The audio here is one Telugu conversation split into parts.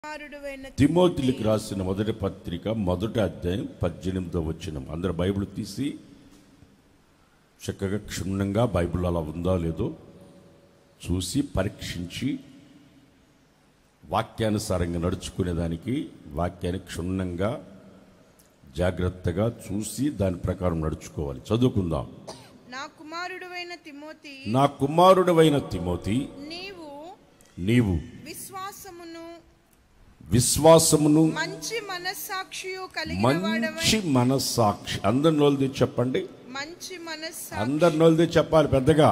కుమారుడువైన తిమోతిలకు రాసిన మొదటి పత్రిక మొదటి అధ్యాయం పద్దెనిమిదో వచ్చిన అందరు బైబిల్ తీసి చక్కగా క్షుణ్ణంగా బైబిల్ అలా ఉందా లేదో చూసి పరీక్షించి వాక్యానుసారంగా నడుచుకునేదానికి వాక్యాన్ని క్షుణ్ణంగా జాగ్రత్తగా చూసి దాని ప్రకారం నడుచుకోవాలి చదువుకుందాం నా కుమారుడువైన తిమోతి నా కుమారుడవైన తిమోతి నీవు నీవు విశ్వాసమును విశ్వాసమును మంచి మనస్సాక్షియు కలిగిన వాడవై మంచి మనస్సాక్షి అందరి నోల్ది చెప్పండి మంచి మనస్సా అందరి నోల్ది చెప్పాలి పెద్దగా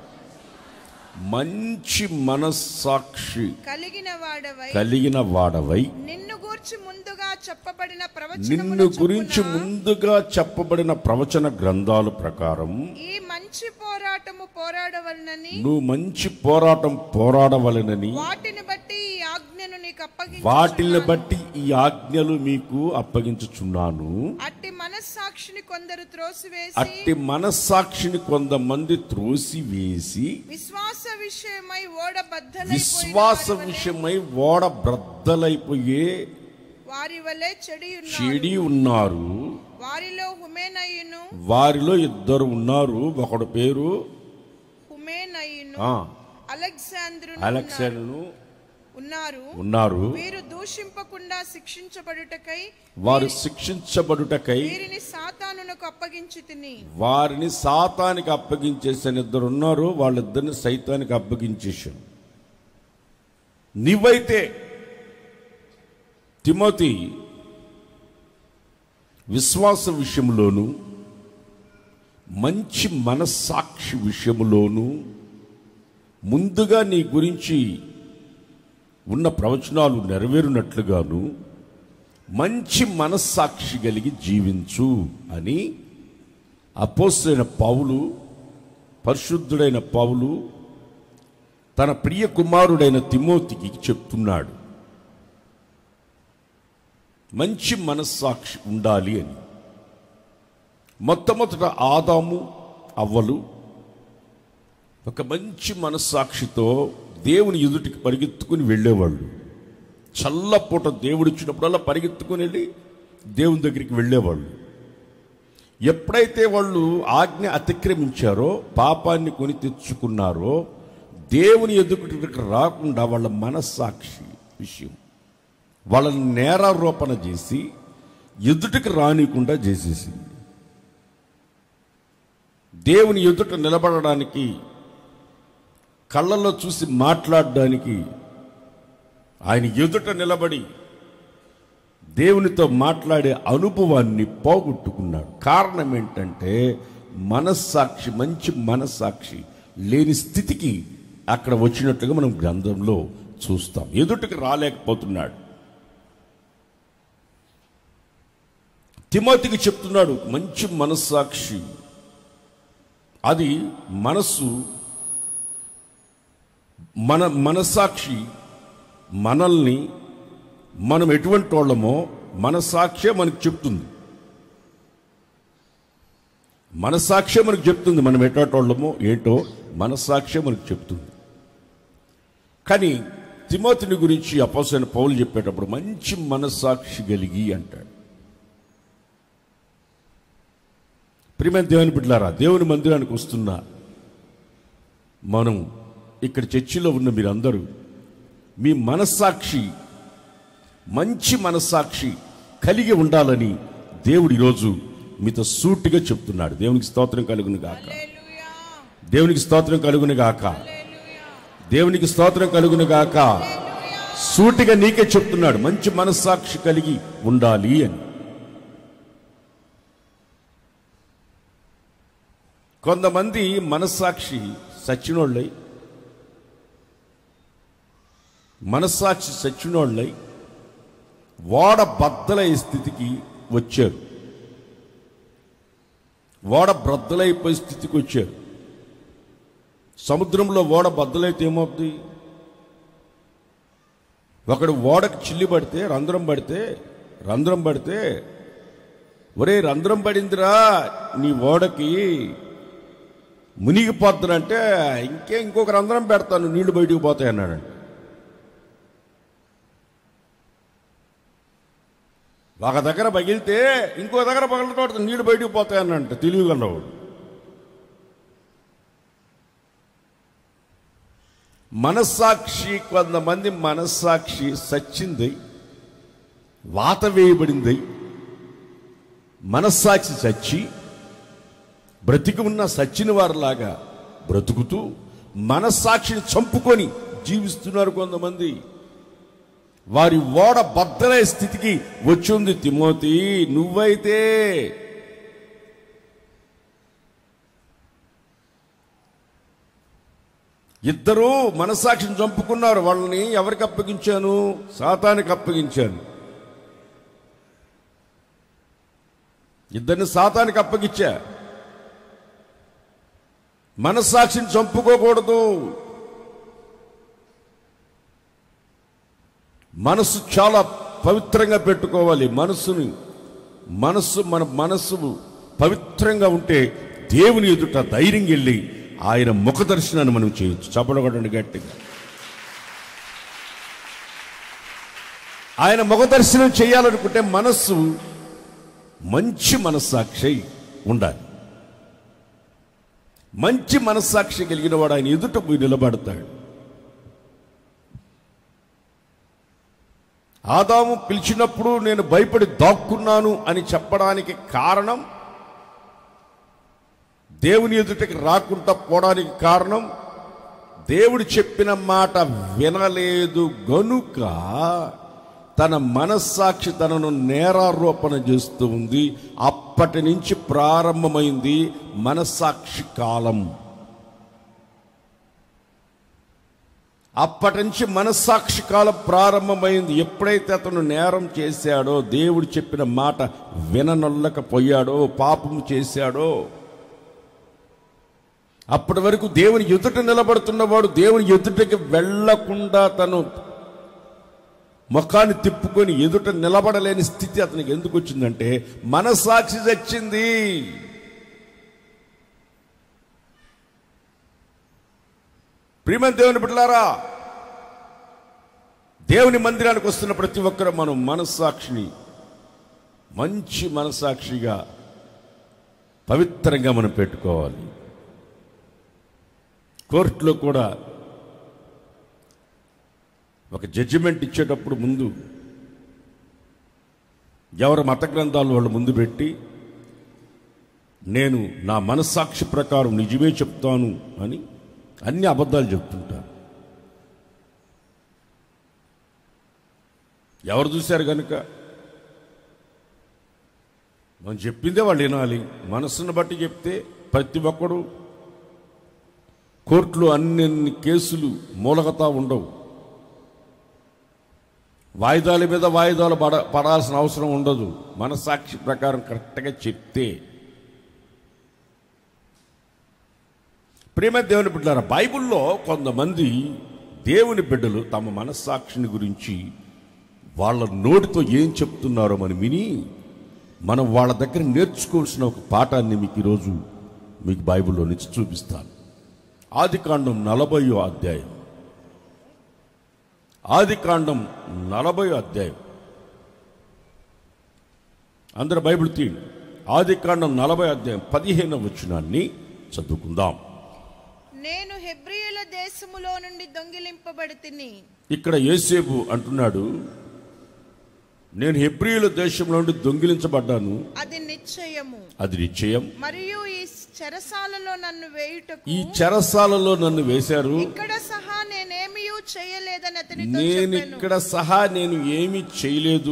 మంచి మనస్సాక్షి కలిగిన వాడవై కలిగిన వాడవై నిన్ను గూర్చి ముందుగా చెప్పబడిన నిన్ను ప్రవచనముల గురించి చొప్పున ముందుగా చెప్పబడిన ప్రవచన గ్రంథాల ప్రకారం ఈ మంచి పోరాటము పోరాడవలనని నువ్వు మంచి పోరాటం పోరాడవలెనని వాటిని బట్టి ఈ ఆజ్ఞను నీకు అప్పగించి వాటిని బట్టి ఈ ఆజ్ఞలు మీకు అప్పగించుచున్నాను అట్టి మనస్సాక్షిని కొందరు త్రోసివేసి అట్టి మనస్సాక్షిని కొంతమంది త్రోసి వేసి విశ్వాస విషయమై ఓడ విశ్వాస బద్దలైపోయిన విషయమై ఓడ బ్రద్దలైపోయే వారి వలె చెడి ఉన్నారు చెడి ఉన్నారు వారిలో హుమేనయును వారిలో ఇద్దరు ఉన్నారు ఒకడు పేరు హుమేనయును ఆ, అలెగ్జాంద్రు అలెక్సాండర్ను ఉన్నారు ఉన్నారు వీరు దూషింపకుండా శిక్షించబడుటకై వారు శిక్షించబడుటకై వీరిని సాతానునకు అప్పగించి తిని వారిని సాతానికి అప్పగించేసిన ఇద్దరు ఉన్నారు వాళ్ళిద్దరిని సైతానికి అప్పగించేశాను నీవైతే తిమోతి విశ్వాస విషయంలోను మంచి మనస్సాక్షి విషయంలోను ముందుగా నీ గురించి ఉన్న ప్రవచనాలు నెరవేరునట్లుగాను మంచి మనస్సాక్షి కలిగి జీవించు అని అపోసైన పౌలు పరిశుద్ధుడైన పౌలు తన ప్రియ కుమారుడైన తిమోతికి చెప్తున్నాడు మంచి మనస్సాక్షి ఉండాలి అని మొట్టమొదట ఆదాము అవ్వలు ఒక మంచి మనస్సాక్షితో దేవుని ఎదుటికి పరిగెత్తుకుని వెళ్ళేవాళ్ళు చల్లపూట దేవుడు ఇచ్చినప్పుడల్లా పరిగెత్తుకుని వెళ్ళి దేవుని దగ్గరికి వెళ్ళేవాళ్ళు ఎప్పుడైతే వాళ్ళు ఆజ్ఞ అతిక్రమించారో పాపాన్ని కొని తెచ్చుకున్నారో దేవుని ఎదుటికి రాకుండా వాళ్ళ మనస్సాక్షి విషయం వాళ్ళని నేరారోపణ చేసి ఎదుటికి రానికుండా చేసేసింది దేవుని ఎదుట నిలబడడానికి కళ్ళల్లో చూసి మాట్లాడడానికి ఆయన ఎదుట నిలబడి దేవునితో మాట్లాడే అనుభవాన్ని పోగొట్టుకున్నాడు కారణం ఏంటంటే మనస్సాక్షి మంచి మనస్సాక్షి లేని స్థితికి అక్కడ వచ్చినట్లుగా మనం గ్రంథంలో చూస్తాం ఎదుటికి రాలేకపోతున్నాడు తిమోతికి చెప్తున్నాడు మంచి మనస్సాక్షి అది మనస్సు మన మనస్సాక్షి మనల్ని మనం ఎటువంటి వాళ్ళమో మనస్సాక్షే మనకు చెప్తుంది మనస్సాక్షే మనకు చెప్తుంది మనం ఎటువంటి వాళ్ళమో ఏంటో మనస్సాక్షే మనకు చెప్తుంది కానీ తిమోతిని గురించి అపోసైన పౌలు చెప్పేటప్పుడు మంచి మనస్సాక్షి కలిగి అంటాడు ప్రియమైన దేవుని బిడ్డలారా దేవుని మందిరానికి వస్తున్న మనం ఇక్కడ చర్చిలో ఉన్న మీరందరూ మీ మనస్సాక్షి మంచి మనస్సాక్షి కలిగి ఉండాలని దేవుడు ఈరోజు మీతో సూటిగా చెప్తున్నాడు దేవునికి స్తోత్రం కలుగును గాక హల్లెలూయా దేవునికి స్తోత్రం కలుగును గాక హల్లెలూయా దేవునికి స్తోత్రం కలుగును గాక సూటిగా నీకే చెప్తున్నాడు మంచి మనస్సాక్షి కలిగి ఉండాలి అని కొంతమంది మనస్సాక్షి సచ్చినోళ్ళై మనస్సాక్షి సచ్చినోళ్ళై ఓడ బద్దలయ్యే స్థితికి వచ్చారు ఓడ బ్రద్దలైపోయే స్థితికి వచ్చారు సముద్రంలో ఓడ బద్దలైతే ఏమవుతుంది ఒకడు ఓడకు చిల్లి పడితే రంధ్రం పడితే రంధ్రం పడితే ఒరే రంధ్రం పడిందిరా నీ ఓడకి మునిగిపోద్దునంటే ఇంకే ఇంకొక రంధ్రం పెడతాను నీళ్లు బయటికి పోతాయి అన్నాడండి ఒక దగ్గర పగిలితే ఇంకో దగ్గర పగలతో నీళ్ళు బయటకు పోతాయన్నంట తెలియగలవాడు మనస్సాక్షి కొంతమంది మనస్సాక్షి సచ్చింది వాత వేయబడింది మనస్సాక్షి చచ్చి బ్రతికి ఉన్న సచ్చిన వారిలాగా బ్రతుకుతూ మనస్సాక్షిని చంపుకొని జీవిస్తున్నారు కొంతమంది వారి ఓడ బద్దలే స్థితికి వచ్చింది తిమోతి నువ్వైతే ఇద్దరూ మనస్సాక్షిని చంపుకున్నారు వాళ్ళని ఎవరికి అప్పగించాను సాతానికి అప్పగించాను ఇద్దరిని సాతానికి అప్పగించా మనస్సాక్షిని చంపుకోకూడదు మనసు చాలా పవిత్రంగా పెట్టుకోవాలి మనసుని మనస్సు మన మనస్సు పవిత్రంగా ఉంటే దేవుని ఎదుట ధైర్యం వెళ్ళి ఆయన ముఖ దర్శనాన్ని మనం చేయొచ్చు చప్పడగొట్టండి గట్టిగా ఆయన ముఖ దర్శనం చేయాలనుకుంటే మనస్సు మంచి మనస్సాక్షి ఉండాలి మంచి మనస్సాక్షి కలిగిన వాడు ఆయన ఎదుట పోయి నిలబడతాడు ఆదాము పిలిచినప్పుడు నేను భయపడి దాక్కున్నాను అని చెప్పడానికి కారణం దేవుని ఎదుటికి రాకుండా పోవడానికి కారణం దేవుడు చెప్పిన మాట వినలేదు గనుక తన మనస్సాక్షి తనను నేరారోపణ చేస్తూ ఉంది అప్పటి నుంచి ప్రారంభమైంది మనస్సాక్షి కాలం అప్పటి నుంచి మనస్సాక్షి కాలం ప్రారంభమైంది ఎప్పుడైతే అతను నేరం చేశాడో దేవుడు చెప్పిన మాట విననొల్లకపోయాడో పాపము చేశాడో అప్పటి వరకు దేవుని ఎదుట నిలబడుతున్నవాడు దేవుని ఎదుటకి వెళ్లకుండా తను ముఖాన్ని తిప్పుకొని ఎదుట నిలబడలేని స్థితి అతనికి ఎందుకు వచ్చిందంటే మనసాక్షి చచ్చింది ప్రియమైన దేవుని బిడ్డలారా దేవుని మందిరానికి వస్తున్న ప్రతి ఒక్కరు మనం మనస్సాక్షిని మంచి మనస్సాక్షిగా పవిత్రంగా మనం పెట్టుకోవాలి కోర్టులో కూడా ఒక జడ్జిమెంట్ ఇచ్చేటప్పుడు ముందు ఎవరి మత గ్రంథాలు వాళ్ళు ముందు పెట్టి నేను నా మనస్సాక్షి ప్రకారం నిజమే చెప్తాను అని అన్ని అబద్ధాలు చెప్తుంటారు ఎవరు చూశారు కనుక మనం చెప్పిందే వాళ్ళు వినాలి మనస్సును బట్టి చెప్తే ప్రతి ఒక్కడు కోర్టులో అన్ని కేసులు మూలగతా ఉండవు వాయిదాల మీద వాయిదాలు పడ పడాల్సిన అవసరం ఉండదు మన సాక్షి ప్రకారం కరెక్ట్గా చెప్తే ప్రేమ దేవుని బిడ్డారా బైబిల్లో కొంతమంది దేవుని బిడ్డలు తమ మనస్సాక్షిని గురించి వాళ్ళ నోటితో ఏం చెప్తున్నారో మనం విని మనం వాళ్ళ దగ్గర నేర్చుకోవాల్సిన ఒక పాఠాన్ని మీకు ఈరోజు మీకు బైబిల్లో నుంచి చూపిస్తాను ఆదికాండం నలభయో అధ్యాయం ఆదికాండం నలభయో అధ్యాయం అందరూ బైబిల్ తీయండి ఆదికాండం నలభై అధ్యాయం పదిహేనవ వచనాన్ని చదువుకుందాం నేను హెబ్రియుల దేశములో నుండి దొంగిలింపబడి తిని ఇక్కడ యేసేపు అంటున్నాడు నేను హెబ్రియుల దేశంలో నుండి దొంగిలించబడ్డాను అది నిశ్చయము అది నిశ్చయం మరియు ఈ చెరసాలలో నన్ను వేయుటకు ఈ చెరసాలలో నన్ను వేశారు ఇక్కడ సహా నేనేమీ చేయలేదని అతనితో నేను చెప్పాను ఇక్కడ సహా నేను ఏమీ చేయలేదు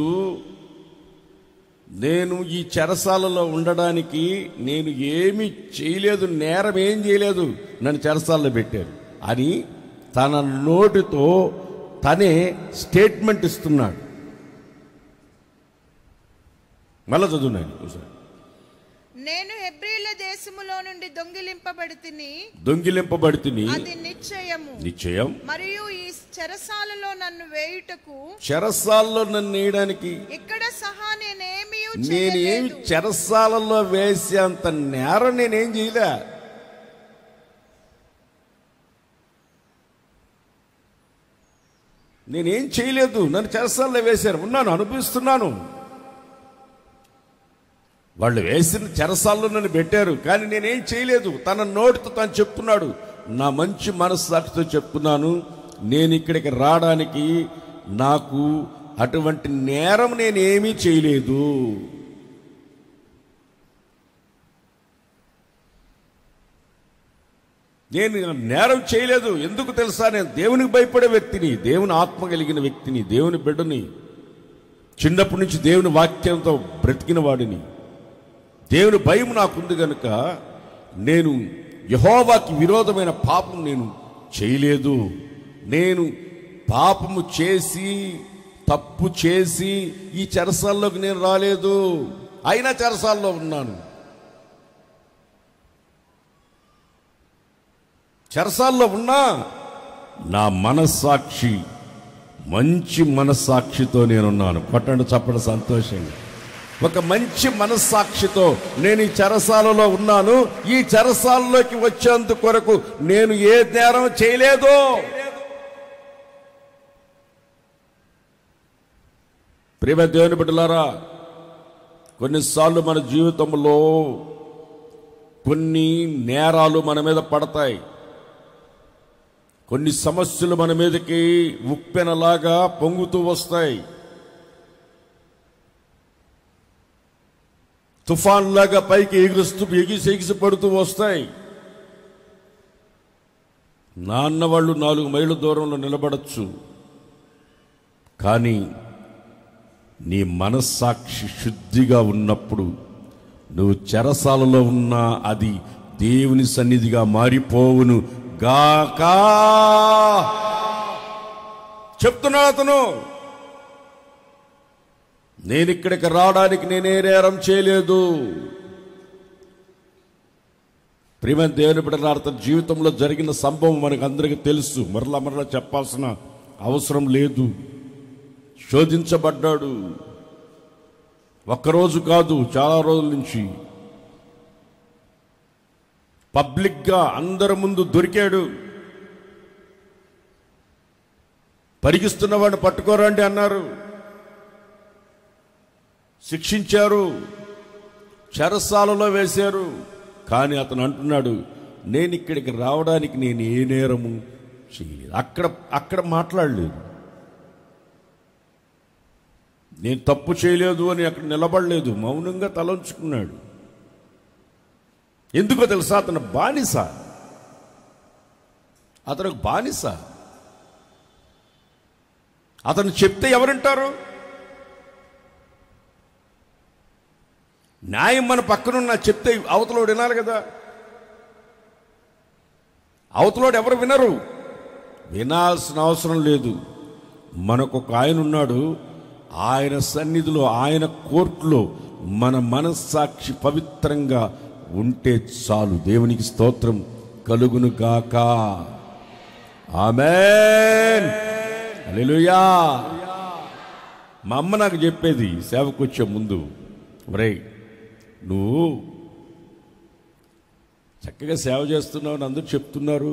నేను ఈ చెరసాలలో ఉండడానికి నేను ఏమీ చేయలేదు నేరం ఏం చేయలేదు నన్ను చెరసాలలో పెట్టారు అని తన నోటితో తనే స్టేట్మెంట్ ఇస్తున్నాడు మళ్ళా చదువున్నాను ఒకసారి నేను హెబ్రియుల దేశములో నుండి దొంగిలింపబడి తిని దొంగిలింపబడి తిని అది నిశ్చయము నిశ్చయం మరియు ఈ చెరసాలలో నన్ను వేయుటకు చెరసాలలో నన్ను వేయడానికి ఇక్కడ సహా నేనేమీ నేనేమి చేయలేదు చెరసాలలో వేసేంత నేరం నేనేం చేయలే నేనేం చేయలేదు నన్ను చెరసాలలో వేశారు ఉన్నాను అనుభవిస్తున్నాను వాళ్ళు వేసిన చెరసాల్లో నన్ను పెట్టారు కానీ నేనేం చేయలేదు తన నోటితో తను చెప్తున్నాడు నా మంచి మనస్సాక్షితో చెప్తున్నాను నేను ఇక్కడికి రావడానికి నాకు అటువంటి నేరం నేనేమీ చేయలేదు నేను నేరం చేయలేదు ఎందుకు తెలుసా నేను దేవునికి భయపడే వ్యక్తిని దేవుని ఆత్మ కలిగిన వ్యక్తిని దేవుని బిడ్డని చిన్నప్పటి నుంచి దేవుని వాక్యంతో బ్రతికిన వాడిని దేవుని భయం నాకుంది గనుక నేను యహోవాకి విరోధమైన పాపం నేను చేయలేదు నేను పాపము చేసి తప్పు చేసి ఈ చెరసాల్లోకి నేను రాలేదు అయినా చెరసాల్లో ఉన్నాను చెరసాల్లో ఉన్నా నా మనస్సాక్షి మంచి మనస్సాక్షితో నేనున్నాను కొట్టండి చప్పటి సంతోషంగా ఒక మంచి మనస్సాక్షితో నేను ఈ చెరసాలలో ఉన్నాను ఈ చెరసాలలోకి వచ్చేందుకు కొరకు నేను ఏ నేరం చేయలేదు ప్రేమ దేవుని బిడ్డలారా కొన్నిసార్లు మన జీవితంలో కొన్ని నేరాలు మన మీద పడతాయి కొన్ని సమస్యలు మన మీదకి ఉప్పెనలాగా పొంగుతూ వస్తాయి తుఫాన్లాగా పైకి ఎగురుస్తూ ఎగిసి ఎగిసి పడుతూ వస్తాయి నాన్న వాళ్ళు నాలుగు మైళ్ళ దూరంలో నిలబడచ్చు కానీ నీ మనస్సాక్షి శుద్ధిగా ఉన్నప్పుడు నువ్వు చెరసాలలో ఉన్నా అది దేవుని సన్నిధిగా మారిపోవును గాకా చెప్తున్నాడు అతను నేను ఇక్కడికి రావడానికి నేనే నేరం చేయలేదు ప్రేమ దేవుని బిడ్డల అతని జీవితంలో జరిగిన సంభవం మనకు అందరికీ తెలుసు మరలా మరలా చెప్పాల్సిన అవసరం లేదు శోధించబడ్డాడు ఒక్కరోజు కాదు చాలా రోజుల నుంచి పబ్లిక్గా అందరి ముందు దొరికాడు పరిగిస్తున్నవాడిని పట్టుకోరండి అన్నారు శిక్షించారు చెరసాలలో వేశారు కానీ అతను అంటున్నాడు నేను ఇక్కడికి రావడానికి నేను ఏ నేరము చేయలేదు అక్కడ అక్కడ మాట్లాడలేదు నేను తప్పు చేయలేదు అని అక్కడ నిలబడలేదు మౌనంగా తలంచుకున్నాడు ఎందుకో తెలుసా అతను బానిస అతను బానిస అతను చెప్తే ఎవరింటారు న్యాయం మన పక్కనున్న చెప్తే అవతలోడు వినాలి కదా అవతలోడు ఎవరు వినరు వినాల్సిన అవసరం లేదు మనకు ఒక ఆయన ఉన్నాడు ఆయన సన్నిధిలో ఆయన కోర్టులో మన మనస్సాక్షి పవిత్రంగా ఉంటే చాలు దేవునికి స్తోత్రం కలుగును గాక ఆమెన్ హల్లెలూయా మా అమ్మ నాకు చెప్పేది సేవకు వచ్చే ముందు ఒరేయ్ నువ్వు చక్కగా సేవ చేస్తున్నావు అని అందరూ చెప్తున్నారు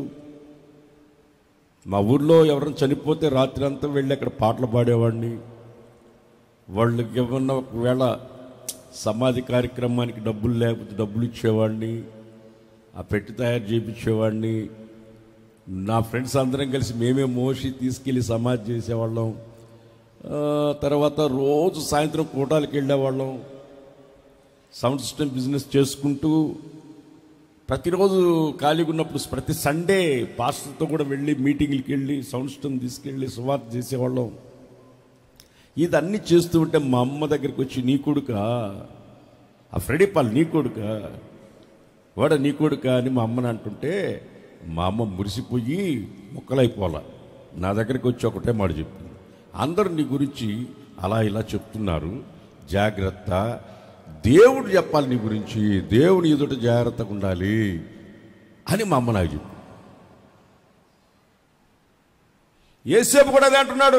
మా ఊర్లో ఎవరైనా చనిపోతే రాత్రి అంతా వెళ్ళి అక్కడ పాటలు పాడేవాడిని వాళ్ళకి ఏమన్నా ఒకవేళ సమాధి కార్యక్రమానికి డబ్బులు లేకపోతే డబ్బులు ఇచ్చేవాడిని ఆ పెట్టి తయారు చేయించేవాడిని నా ఫ్రెండ్స్ అందరం కలిసి మేమే మోసి తీసుకెళ్ళి సమాధి చేసేవాళ్ళం ఆ, తర్వాత రోజు సాయంత్రం కూటాలకు వెళ్ళేవాళ్ళం సౌండ్ సిస్టమ్ బిజినెస్ చేసుకుంటూ ప్రతిరోజు ఖాళీగా ఉన్నప్పుడు ప్రతి సండే పాస్టర్తో కూడా వెళ్ళి మీటింగ్లకి వెళ్ళి సౌండ్ సిస్టమ్ తీసుకెళ్ళి సువార్త చేసేవాళ్ళం ఇదన్నీ చేస్తూ ఉంటే మా అమ్మ దగ్గరికి వచ్చి నీ కొడుక ఆ ఫ్రెడీ పాల్ నీ కొడుక వాడ నీ కొడుక అని మా అమ్మని అంటుంటే మా అమ్మ మురిసిపోయి మొక్కలైపోవాల నా దగ్గరికి వచ్చి ఒకటే మాట చెప్తుంది అందరూ నీ గురించి అలా ఇలా చెప్తున్నారు జాగ్రత్త దేవుడు చెప్పాలి నీ గురించి దేవుని ఎదుట జాగ్రత్తగా ఉండాలి అని మా అమ్మ నాకు చెప్పి ఏసేపు కూడా అదే అంటున్నాడు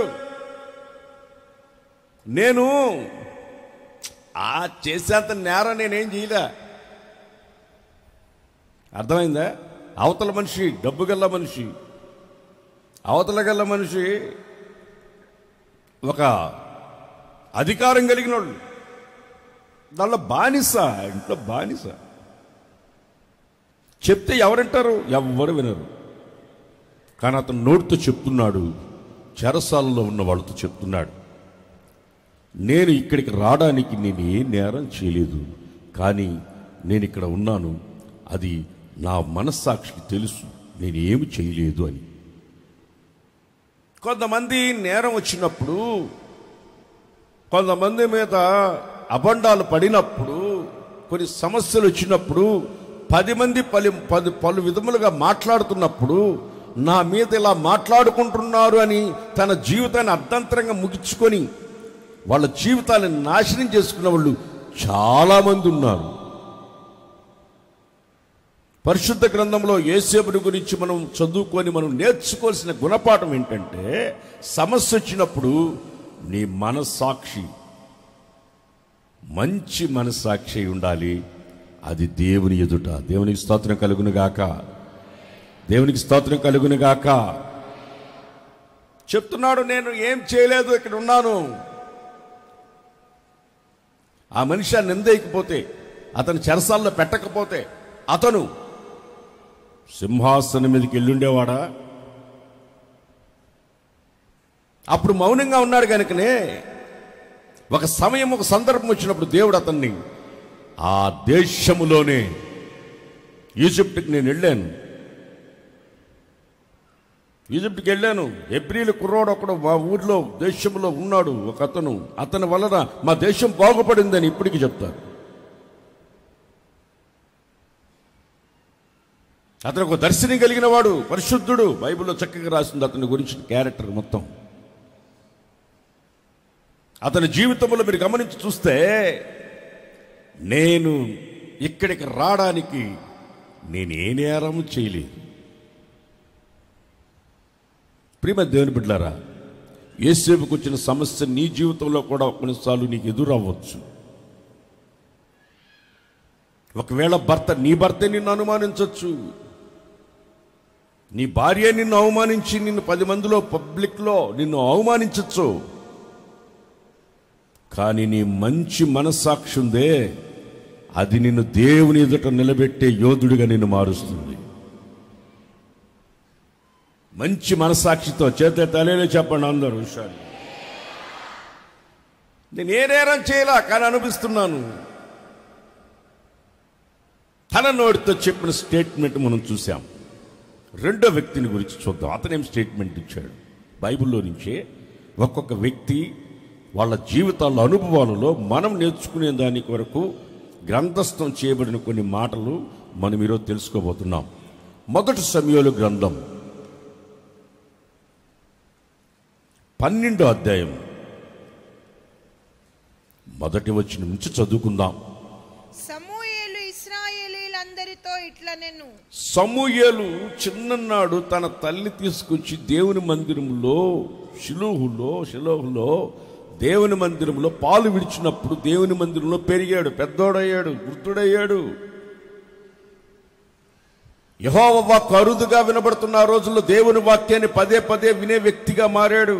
నేను ఆ చేసేంత నేరం నేనేం చేయలే అర్థమైందా అవతల మనిషి డబ్బు గల్ల మనిషి అవతల గల్ల మనిషి ఒక అధికారం కలిగిన వాళ్ళు దానిలో బానిస ఇంట్లో బానిస చెప్తే ఎవరంటారు ఎవ్వరు వినరు కానీ అతను నోటితో చెప్తున్నాడు చెరసాలలో ఉన్న వాళ్ళతో చెప్తున్నాడు నేను ఇక్కడికి రావడానికి నేను ఏ నేరం చేయలేదు కానీ నేను ఇక్కడ ఉన్నాను అది నా మనస్సాక్షికి తెలుసు నేను ఏమి చేయలేదు అని కొంతమంది నేరం వచ్చినప్పుడు కొంతమంది మీద అబండాలు పడినప్పుడు కొన్ని సమస్యలు వచ్చినప్పుడు పది మంది పలు పది పలు విధములుగా మాట్లాడుతున్నప్పుడు నా మీద ఇలా మాట్లాడుకుంటున్నారు అని తన జీవితాన్ని అర్ధంతరంగా ముగించుకొని వాళ్ళ జీవితాలను నాశనం చేసుకున్న వాళ్ళు చాలామంది ఉన్నారు పరిశుద్ధ గ్రంథంలో ఏసేపుని గురించి మనం చదువుకొని మనం నేర్చుకోవాల్సిన గుణపాఠం ఏంటంటే సమస్య వచ్చినప్పుడు నీ మనస్సాక్షి మంచి మనస్సాక్షి అయి ఉండాలి అది దేవుని ఎదుట దేవునికి స్తోత్రం కలుగును గాక దేవునికి స్తోత్రం కలుగును గాక చెప్తున్నాడు నేను ఏం చేయలేదు ఇక్కడ ఉన్నాను ఆ మనిషి ఆ నిందేయకపోతే అతను చెరసాల్లో పెట్టకపోతే అతను సింహాసనం మీదకి వెళ్ళుండేవాడా అప్పుడు మౌనంగా ఉన్నాడు కనుకనే ఒక సమయం ఒక సందర్భం వచ్చినప్పుడు దేవుడు అతన్ని ఆ దేశములోనే ఈజిప్ట్కి నేను వెళ్ళాను ఈజిప్ట్కి వెళ్ళాను ఎబ్రిల్ కుర్రోడు ఒకడు మా ఊర్లో దేశంలో ఉన్నాడు ఒక అతను అతని వలన మా దేశం బాగుపడిందని ఇప్పటికీ చెప్తారు అతను ఒక దర్శనం కలిగిన వాడు పరిశుద్ధుడు బైబిల్లో చక్కగా రాసింది అతని గురించిన క్యారెక్టర్ మొత్తం అతని జీవితంలో మీరు గమనించి చూస్తే నేను ఇక్కడికి రావడానికి నేను ఏ నేరము చేయలేదు ప్రియమ దేవుని బిడ్డారా ఏసేపుకు వచ్చిన సమస్య నీ జీవితంలో కూడా కొన్నిసార్లు నీకు ఎదురవ్వచ్చు ఒకవేళ భర్త నీ భర్తే నిన్ను అనుమానించవచ్చు నీ భార్య నిన్ను అవమానించి నిన్ను పది మందిలో పబ్లిక్లో నిన్ను అవమానించచ్చు కానీ నీ మంచి మనస్సాక్షి ఉందే అది నిన్ను దేవుని ఎదుట నిలబెట్టే యోధుడిగా నిన్ను మారుస్తుంది మంచి మనస్సాక్షితో చేత తలేలే చెప్పండి అందరూ విషయాలు నేను ఏ నేరం చేయలా కానీ అనిపిస్తున్నాను తన నోటితో చెప్పిన స్టేట్మెంట్ మనం చూసాం రెండో వ్యక్తిని గురించి చూద్దాం అతనేం స్టేట్మెంట్ ఇచ్చాడు బైబిల్లో నుంచే ఒక్కొక్క వ్యక్తి వాళ్ళ జీవితాల అనుభవాలలో మనం నేర్చుకునే దాని కొరకు గ్రంథస్థం చేయబడిన కొన్ని మాటలు మనం ఈరోజు తెలుసుకోబోతున్నాం మొదటి సమయంలో గ్రంథం పన్నెండో అధ్యాయం మొదటి వచ్చిన నుంచి చదువుకుందాం సమూయేలు ఇస్రాయేలీలందరితో ఇట్లా నేను సమూయేలు చిన్ననాడు తన తల్లి తీసుకొచ్చి దేవుని మందిరంలో శిలోహులో శిలోహులో దేవుని మందిరంలో పాలు విడిచినప్పుడు దేవుని మందిరంలో పెరిగాడు పెద్దోడయ్యాడు వృద్ధుడయ్యాడు యహోవ వాక్కు అరుదుగా వినబడుతున్న ఆ రోజుల్లో దేవుని వాక్యాన్ని పదే పదే వినే వ్యక్తిగా మారాడు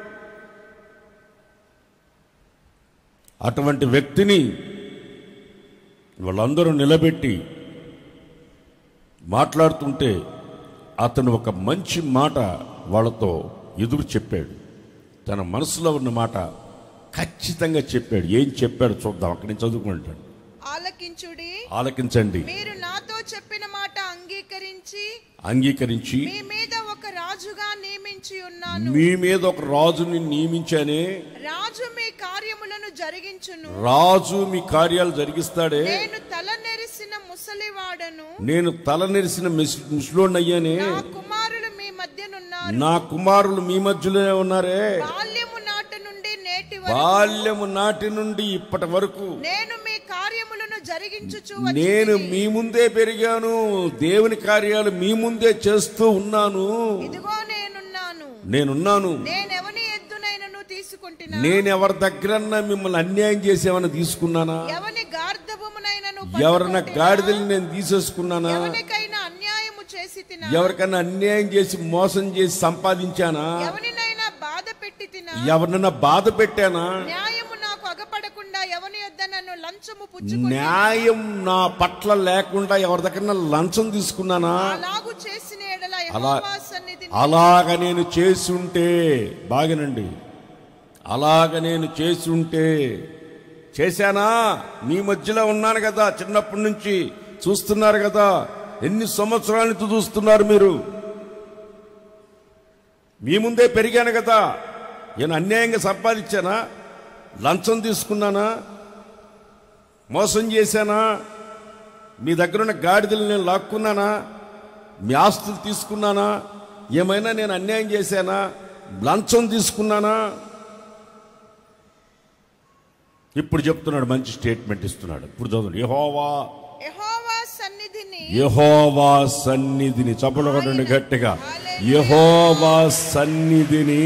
అటువంటి వ్యక్తిని వాళ్ళందరూ నిలబెట్టి మాట్లాడుతుంటే అతను ఒక మంచి మాట వాళ్ళతో ఎదురు చెప్పాడు తన మనసులో ఉన్న మాట ఖచ్చితంగా చెప్పాడు ఏం చెప్పాడు చూద్దాం అక్కడి నుంచి చదువుకుంటాడు ఆలకించుడి ఆలకించండి మీరు నాతో చెప్పిన మాట అంగీకరించి అంగీకరించి మీ మీద ఒక రాజుగా నియమించి ఉన్నాను మీ మీద ఒక రాజుని నియమించానే రాజు మీ కార్యములను జరిగించును రాజు మీ కార్యాలు జరిగిస్తాడే నేను తల నెరిసిన ముసలివాడను నేను తల నెరిసిన ముసలోన్నయ్యానే నా కుమారులు మీ మధ్యనున్నారు నా కుమారులు మీ మధ్యలోనే ఉన్నారే బాల్యము నాటి నుండి నేటి వరకు బాల్యము నాటి నుండి ఇప్పటి వరకు నేను మీ కార్యములను జరిగించుచు నేను వచ్చితిని. మీ ముందే పెరిగాను దేవుని కార్యాలు మీ ముందే చేస్తూ ఉన్నాను ఇదిగో నేనున్నాను నేనున్నాను నేనెవని ఎద్దునైనను తీసుకుంటున్నా నేను ఎవరి దగ్గరన్నా మిమ్మల్ని అన్యాయం చేసేమని తీసుకున్నానా ఎవని గార్ధబమునైనను ఎవరన్నా పట్టుకొంటినా? గాడిదలు నేను తీసేసుకున్నానా ఎవనికైనా అన్యాయము చేసి తినా ఎవరికైనా అన్యాయం చేసి మోసం చేసి సంపాదించానా ఎవనినైనా బాధ పెట్టి తినా ఎవరినైనా బాధ పెట్టానా న్యాయము నాకు అగపడకుండా ఎవని యొద్ద నన్ను లంచము పుచ్చుకుని న్యాయం నా పట్ల లేకుండా ఎవరి దగ్గర లంచం తీసుకున్నానా అలాగు చేసిన ఎడల అలా యెహోవా సన్నిధిని అలాగ నేను చేసి ఉంటే బాగనండి అలాగ నేను చేసి ఉంటే చేశానా మీ మధ్యలో ఉన్నాను కదా చిన్నప్పటి నుంచి చూస్తున్నారు కదా ఎన్ని సంవత్సరాల నుంచి చూస్తున్నారు మీరు మీ ముందే పెరిగాను కదా నేను అన్యాయంగా సంపాదించానా లంచం తీసుకున్నానా మోసం చేశానా మీ దగ్గర ఉన్న గాడిదలు నేను లాక్కున్నానా మీ ఆస్తులు తీసుకున్నానా ఏమైనా నేను అన్యాయం చేశానా లంచం తీసుకున్నానా ఇప్పుడు చెప్తున్నాడు మంచి స్టేట్మెంట్ ఇస్తున్నాడు ఇప్పుడు చదువు యహోవా యెహోవా సన్నిధిని యహోవా సన్నిధిని చప్పలు కొట్టండి గట్టిగా యహోవా సన్నిధిని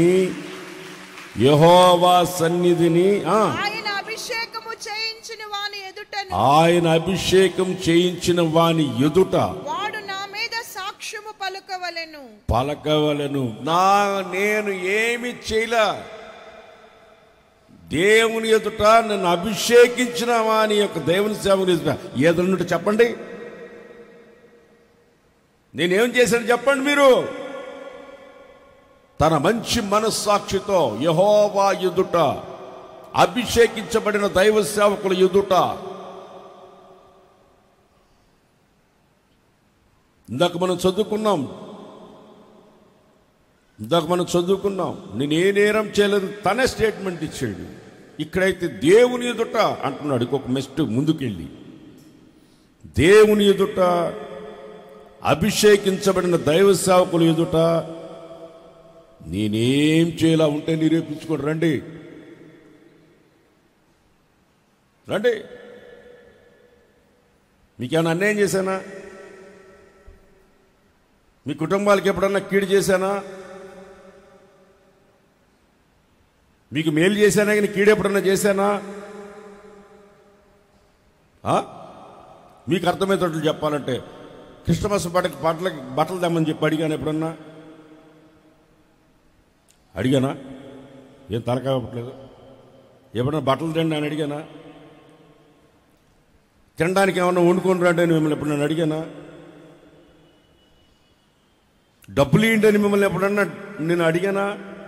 యహోవా సన్నిధిని ఆ, ఆయన అభిషేకము చేయించిన వాని ఎదుటను ఆయన అభిషేకం చేయించిన వాని ఎదుట వాడు నా మీద సాక్ష్యము పలుకవలెను పలకవలను నా నేను ఏమి చేయలా దేవుని ఎదుట నన్ను అభిషేకించిన వాని యొక్క దేవుని సేవని ఎదుట ఏదన్నట్టు చెప్పండి నేనేం చేశాను చెప్పండి మీరు తన మంచి మనస్సాక్షితో యహోవా ఎదుట అభిషేకించబడిన దైవ సేవకుల ఎదుట ఇందాక మనం చదువుకున్నాం ఇందాక మనం చదువుకున్నాం నేను ఏ నేరం చేయలేదు తనే స్టేట్మెంట్ ఇచ్చాడు ఇక్కడైతే దేవుని ఎదుట అంటున్నాడు ఇంకొక మెస్ట్ ముందుకెళ్ళి దేవుని ఎదుట అభిషేకించబడిన దైవ సేవకుల ఎదుట నేనేం చేయాల ఉంటే నిరూపించుకోండి రండి రండి మీకేమైనా అన్యాయం చేశానా మీ కుటుంబాలకు ఎప్పుడన్నా కీడు చేశానా మీకు మేలు చేశానా కానీ కీడు ఎప్పుడన్నా చేశానా ఆ? మీకు అర్థమయ్యేటట్లు చెప్పాలంటే క్రిస్టమస్ పంటకి బట్టలకి బట్టలు తెమ్మని చెప్పి అడిగాను ఎప్పుడన్నా అడిగానా ఏం తలకాయ అవ్వట్లేదు ఎప్పుడన్నా బట్టలు తిండి అని అడిగానా తినడానికి ఏమన్నా వండుకొని రండి అని మిమ్మల్ని ఎప్పుడన్నా అడిగానా డబ్బులు ఏంటి అని మిమ్మల్ని ఎప్పుడన్నా నేను అడిగానా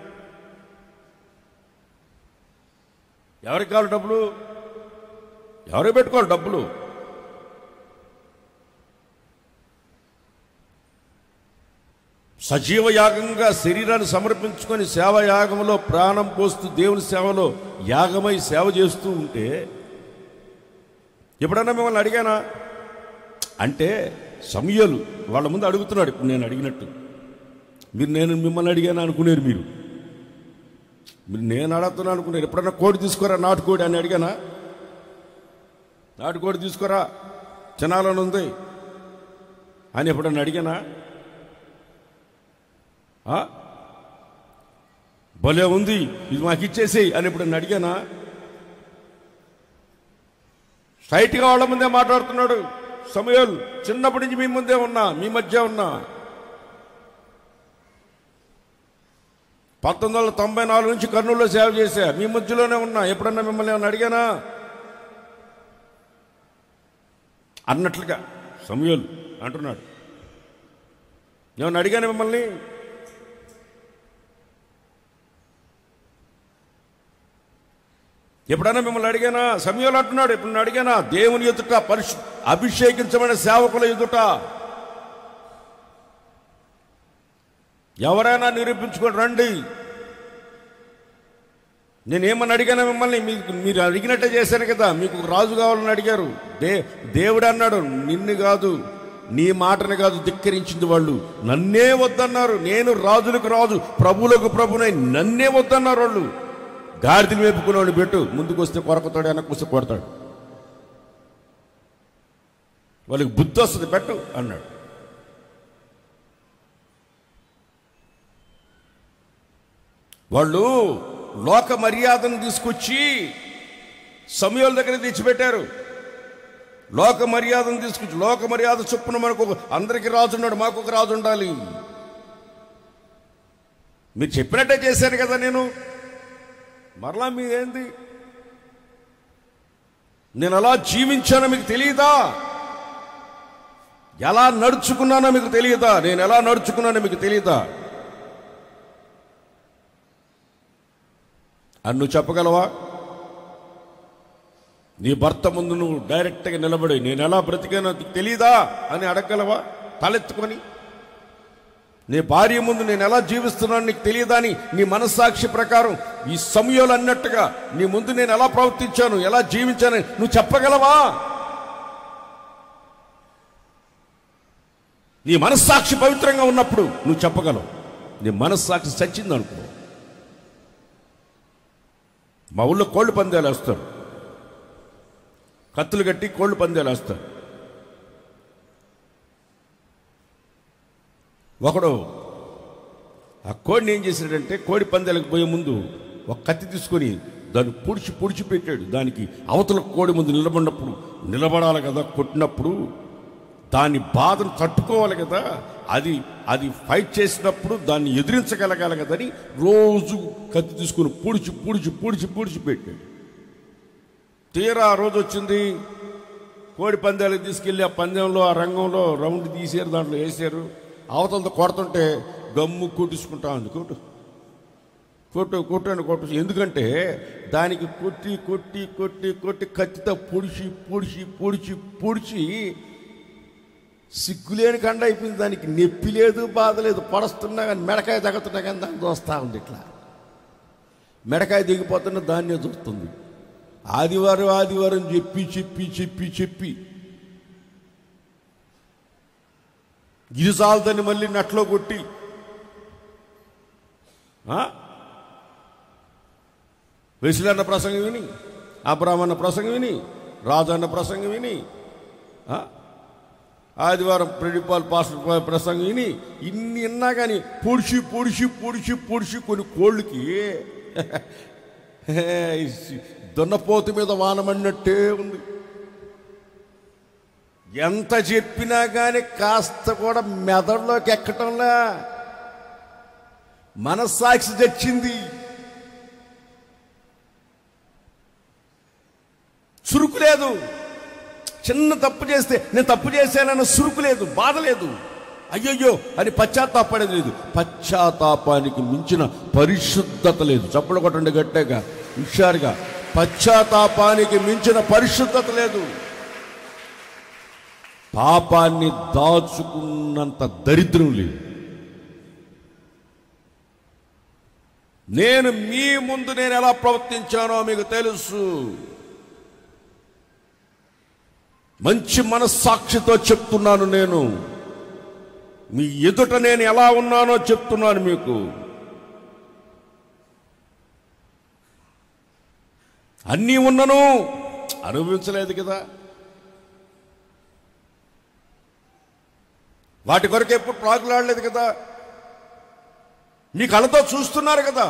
ఎవరికి కావాలి డబ్బులు ఎవరికి పెట్టుకోవాలి డబ్బులు సజీవ యాగంగా శరీరాన్ని సమర్పించుకొని సేవ యాగంలో ప్రాణం పోస్తూ దేవుని సేవలో యాగమై సేవ చేస్తూ ఉంటే ఎప్పుడన్నా మిమ్మల్ని అడిగానా అంటే సమయాలు వాళ్ళ ముందు అడుగుతున్నాడు ఇప్పుడు నేను అడిగినట్టు మీరు నేను మిమ్మల్ని అడిగాను అనుకునేరు మీరు మీరు నేను అడుగుతున్నాను అనుకున్నారు ఎప్పుడన్నా కోడి తీసుకోరా నాటుకోడి అని అడిగానా నాటుకోడి తీసుకోరా తినాలని ఉంది అని ఎప్పుడన్నా అడిగానా ఆ? భలే ఉంది ఇది మాకు ఇచ్చేసేయి అని ఎప్పుడన్నా అడిగానా స్ట్రైట్గా వాళ్ళ ముందే మాట్లాడుతున్నాడు సమయాలు చిన్నప్పటి నుంచి మీ ముందే ఉన్నా మీ మధ్య ఉన్నా పంతొమ్మిది వందల తొంభై నాలుగు నుంచి కర్నూలులో సేవ చేశా మీ మధ్యలోనే ఉన్నా ఎప్పుడన్నా మిమ్మల్ని ఏమన్నా అడిగానా అన్నట్లుగా సమయాలు అంటున్నాడు ఏమన్నా అడిగాను మిమ్మల్ని ఎప్పుడైనా మిమ్మల్ని అడిగానా సమయంలో అంటున్నాడు ఇప్పుడు అడిగానా దేవుని ఎదుట పరిశు అభిషేకించబడిన సేవకుల ఎదుట ఎవరైనా నిరూపించుకొని రండి నేనేమని అడిగాను మిమ్మల్ని మీకు మీరు అడిగినట్టే చేశాను కదా మీకు ఒక రాజు కావాలని అడిగారు దే దేవుడు అన్నాడు నిన్ను కాదు నీ మాటని కాదు ధిక్కరించింది వాళ్ళు నన్నే వద్దన్నారు నేను రాజులకు రాజు ప్రభువులకు ప్రభునై నన్నే వద్దన్నారు వాళ్ళు గాడిదలు వేపుకునేవాడు పెట్టు ముందుకు వస్తే కొరకుతాడు వెనక్కి వస్తే కొడతాడు వాళ్ళకి బుద్ధి వస్తుంది పెట్టు అన్నాడు వాళ్ళు లోక మర్యాదను తీసుకొచ్చి సమయాల దగ్గర తెచ్చిపెట్టారు లోక మర్యాదను తీసుకొచ్చి లోక మర్యాద చొప్పున మనకు ఒక- అందరికీ రాజు ఉన్నాడు మాకు ఒక రాజు ఉండాలి మీరు చెప్పినట్టే చేశాను కదా నేను మరలా మీదేంది నేను ఎలా జీవించానో మీకు తెలియదా ఎలా నడుచుకున్నానో మీకు తెలియదా నేను ఎలా నడుచుకున్నానో మీకు తెలియదా అని నువ్వు చెప్పగలవా నీ భర్త ముందు నువ్వు డైరెక్ట్గా నిలబడి నేను ఎలా బ్రతికానో నీకు తెలియదా అని అడగగలవా తలెత్తుకొని నీ భార్య ముందు నేను ఎలా జీవిస్తున్నాను నీకు తెలియదా అని నీ మనస్సాక్షి ప్రకారం ఈ సమయంలో అన్నట్టుగా నీ ముందు నేను ఎలా ప్రవర్తించాను ఎలా జీవించాను నువ్వు చెప్పగలవా నీ మనస్సాక్షి పవిత్రంగా ఉన్నప్పుడు నువ్వు చెప్పగలవు నీ మనస్సాక్షి చచ్చింది అనుకో మా ఊళ్ళో కోళ్ళు పందాలు వేస్తారు కత్తులు కట్టి కోళ్ళు పందాలు వేస్తారు ఒకడు ఆ కోడిని ఏం చేశాడంటే కోడి పందాలకు పోయే ముందు ఒక కత్తి తీసుకొని దాన్ని పొడిచి పొడిచి పెట్టాడు దానికి అవతల కోడి ముందు నిలబడినప్పుడు నిలబడాలి కదా కొట్టినప్పుడు దాని బాధను తట్టుకోవాలి కదా అది అది ఫైట్ చేసినప్పుడు దాన్ని ఎదిరించగలగాలి కదని రోజు కత్తి తీసుకుని పొడిచి పొడిచి పొడిచి పొడిచి పెట్టాడు తీరా ఆ రోజు వచ్చింది కోడి పందాలకు తీసుకెళ్ళి ఆ పందెంలో ఆ రంగంలో రౌండ్ తీసారు దాంట్లో వేసారు అవతలతో కొడుతుంటే గమ్ము కొట్టించుకుంటా ఉంది కొట్టు కొట్టు కొట్టండి కొట్టు ఎందుకంటే దానికి కొట్టి కొట్టి కొట్టి కొట్టి కత్తితో పొడిచి పొడిచి పొడిచి పొడిచి సిగ్గులేని కండ అయిపోయింది దానికి నొప్పి లేదు బాధ లేదు పడస్తున్నా కానీ మెడకాయ తగ్గుతున్నా కానీ దాన్ని చూస్తూ ఉంది ఇట్లా మెడకాయ దిగిపోతున్న దాన్నే చూస్తుంది ఆదివారం ఆదివారం చెప్పి చెప్పి చెప్పి చెప్పి ఇది చాలదని మళ్ళీ నట్లో కొట్టి ఆ? వెసులన్న ప్రసంగం విని అబ్రాహ్మణ ప్రసంగం విని రాజన్న ప్రసంగం విని ఆ? ఆదివారం ప్రిడిపాల్ పాస్టర్ ప్రసంగం విని ఇన్ని విన్నా కానీ పొడిచి పొడిచి పొడిచి పొడిచి కొన్ని కోళ్ళకి దున్నపోతు మీద వానమన్నట్టే ఉంది ఎంత చెప్పినా కానీ కాస్త కూడా మెదడులోకి ఎక్కటంలా మనస్సాక్షి తెచ్చింది చురుకు లేదు చిన్న తప్పు చేస్తే నేను తప్పు చేశానన్న సురుకు లేదు బాధ లేదు అయ్యయ్యో అని పశ్చాత్తాపడేది లేదు పశ్చాత్తాపానికి మించిన పరిశుద్ధత లేదు చప్పుడు కొట్టండి గట్టిగా హుషారుగా పశ్చాత్తాపానికి మించిన పరిశుద్ధత లేదు పాపాన్ని దాచుకున్నంత దరిద్రం లేదు నేను మీ ముందు నేను ఎలా ప్రవర్తించానో మీకు తెలుసు మంచి మనస్సాక్షితో చెప్తున్నాను నేను మీ ఎదుట నేను ఎలా ఉన్నానో చెప్తున్నాను మీకు అన్నీ ఉన్నను అనుభవించలేదు కదా వాటి కొరకు ఎప్పుడు ప్రాకులాడలేదు కదా మీ కళ్ళతో చూస్తున్నారు కదా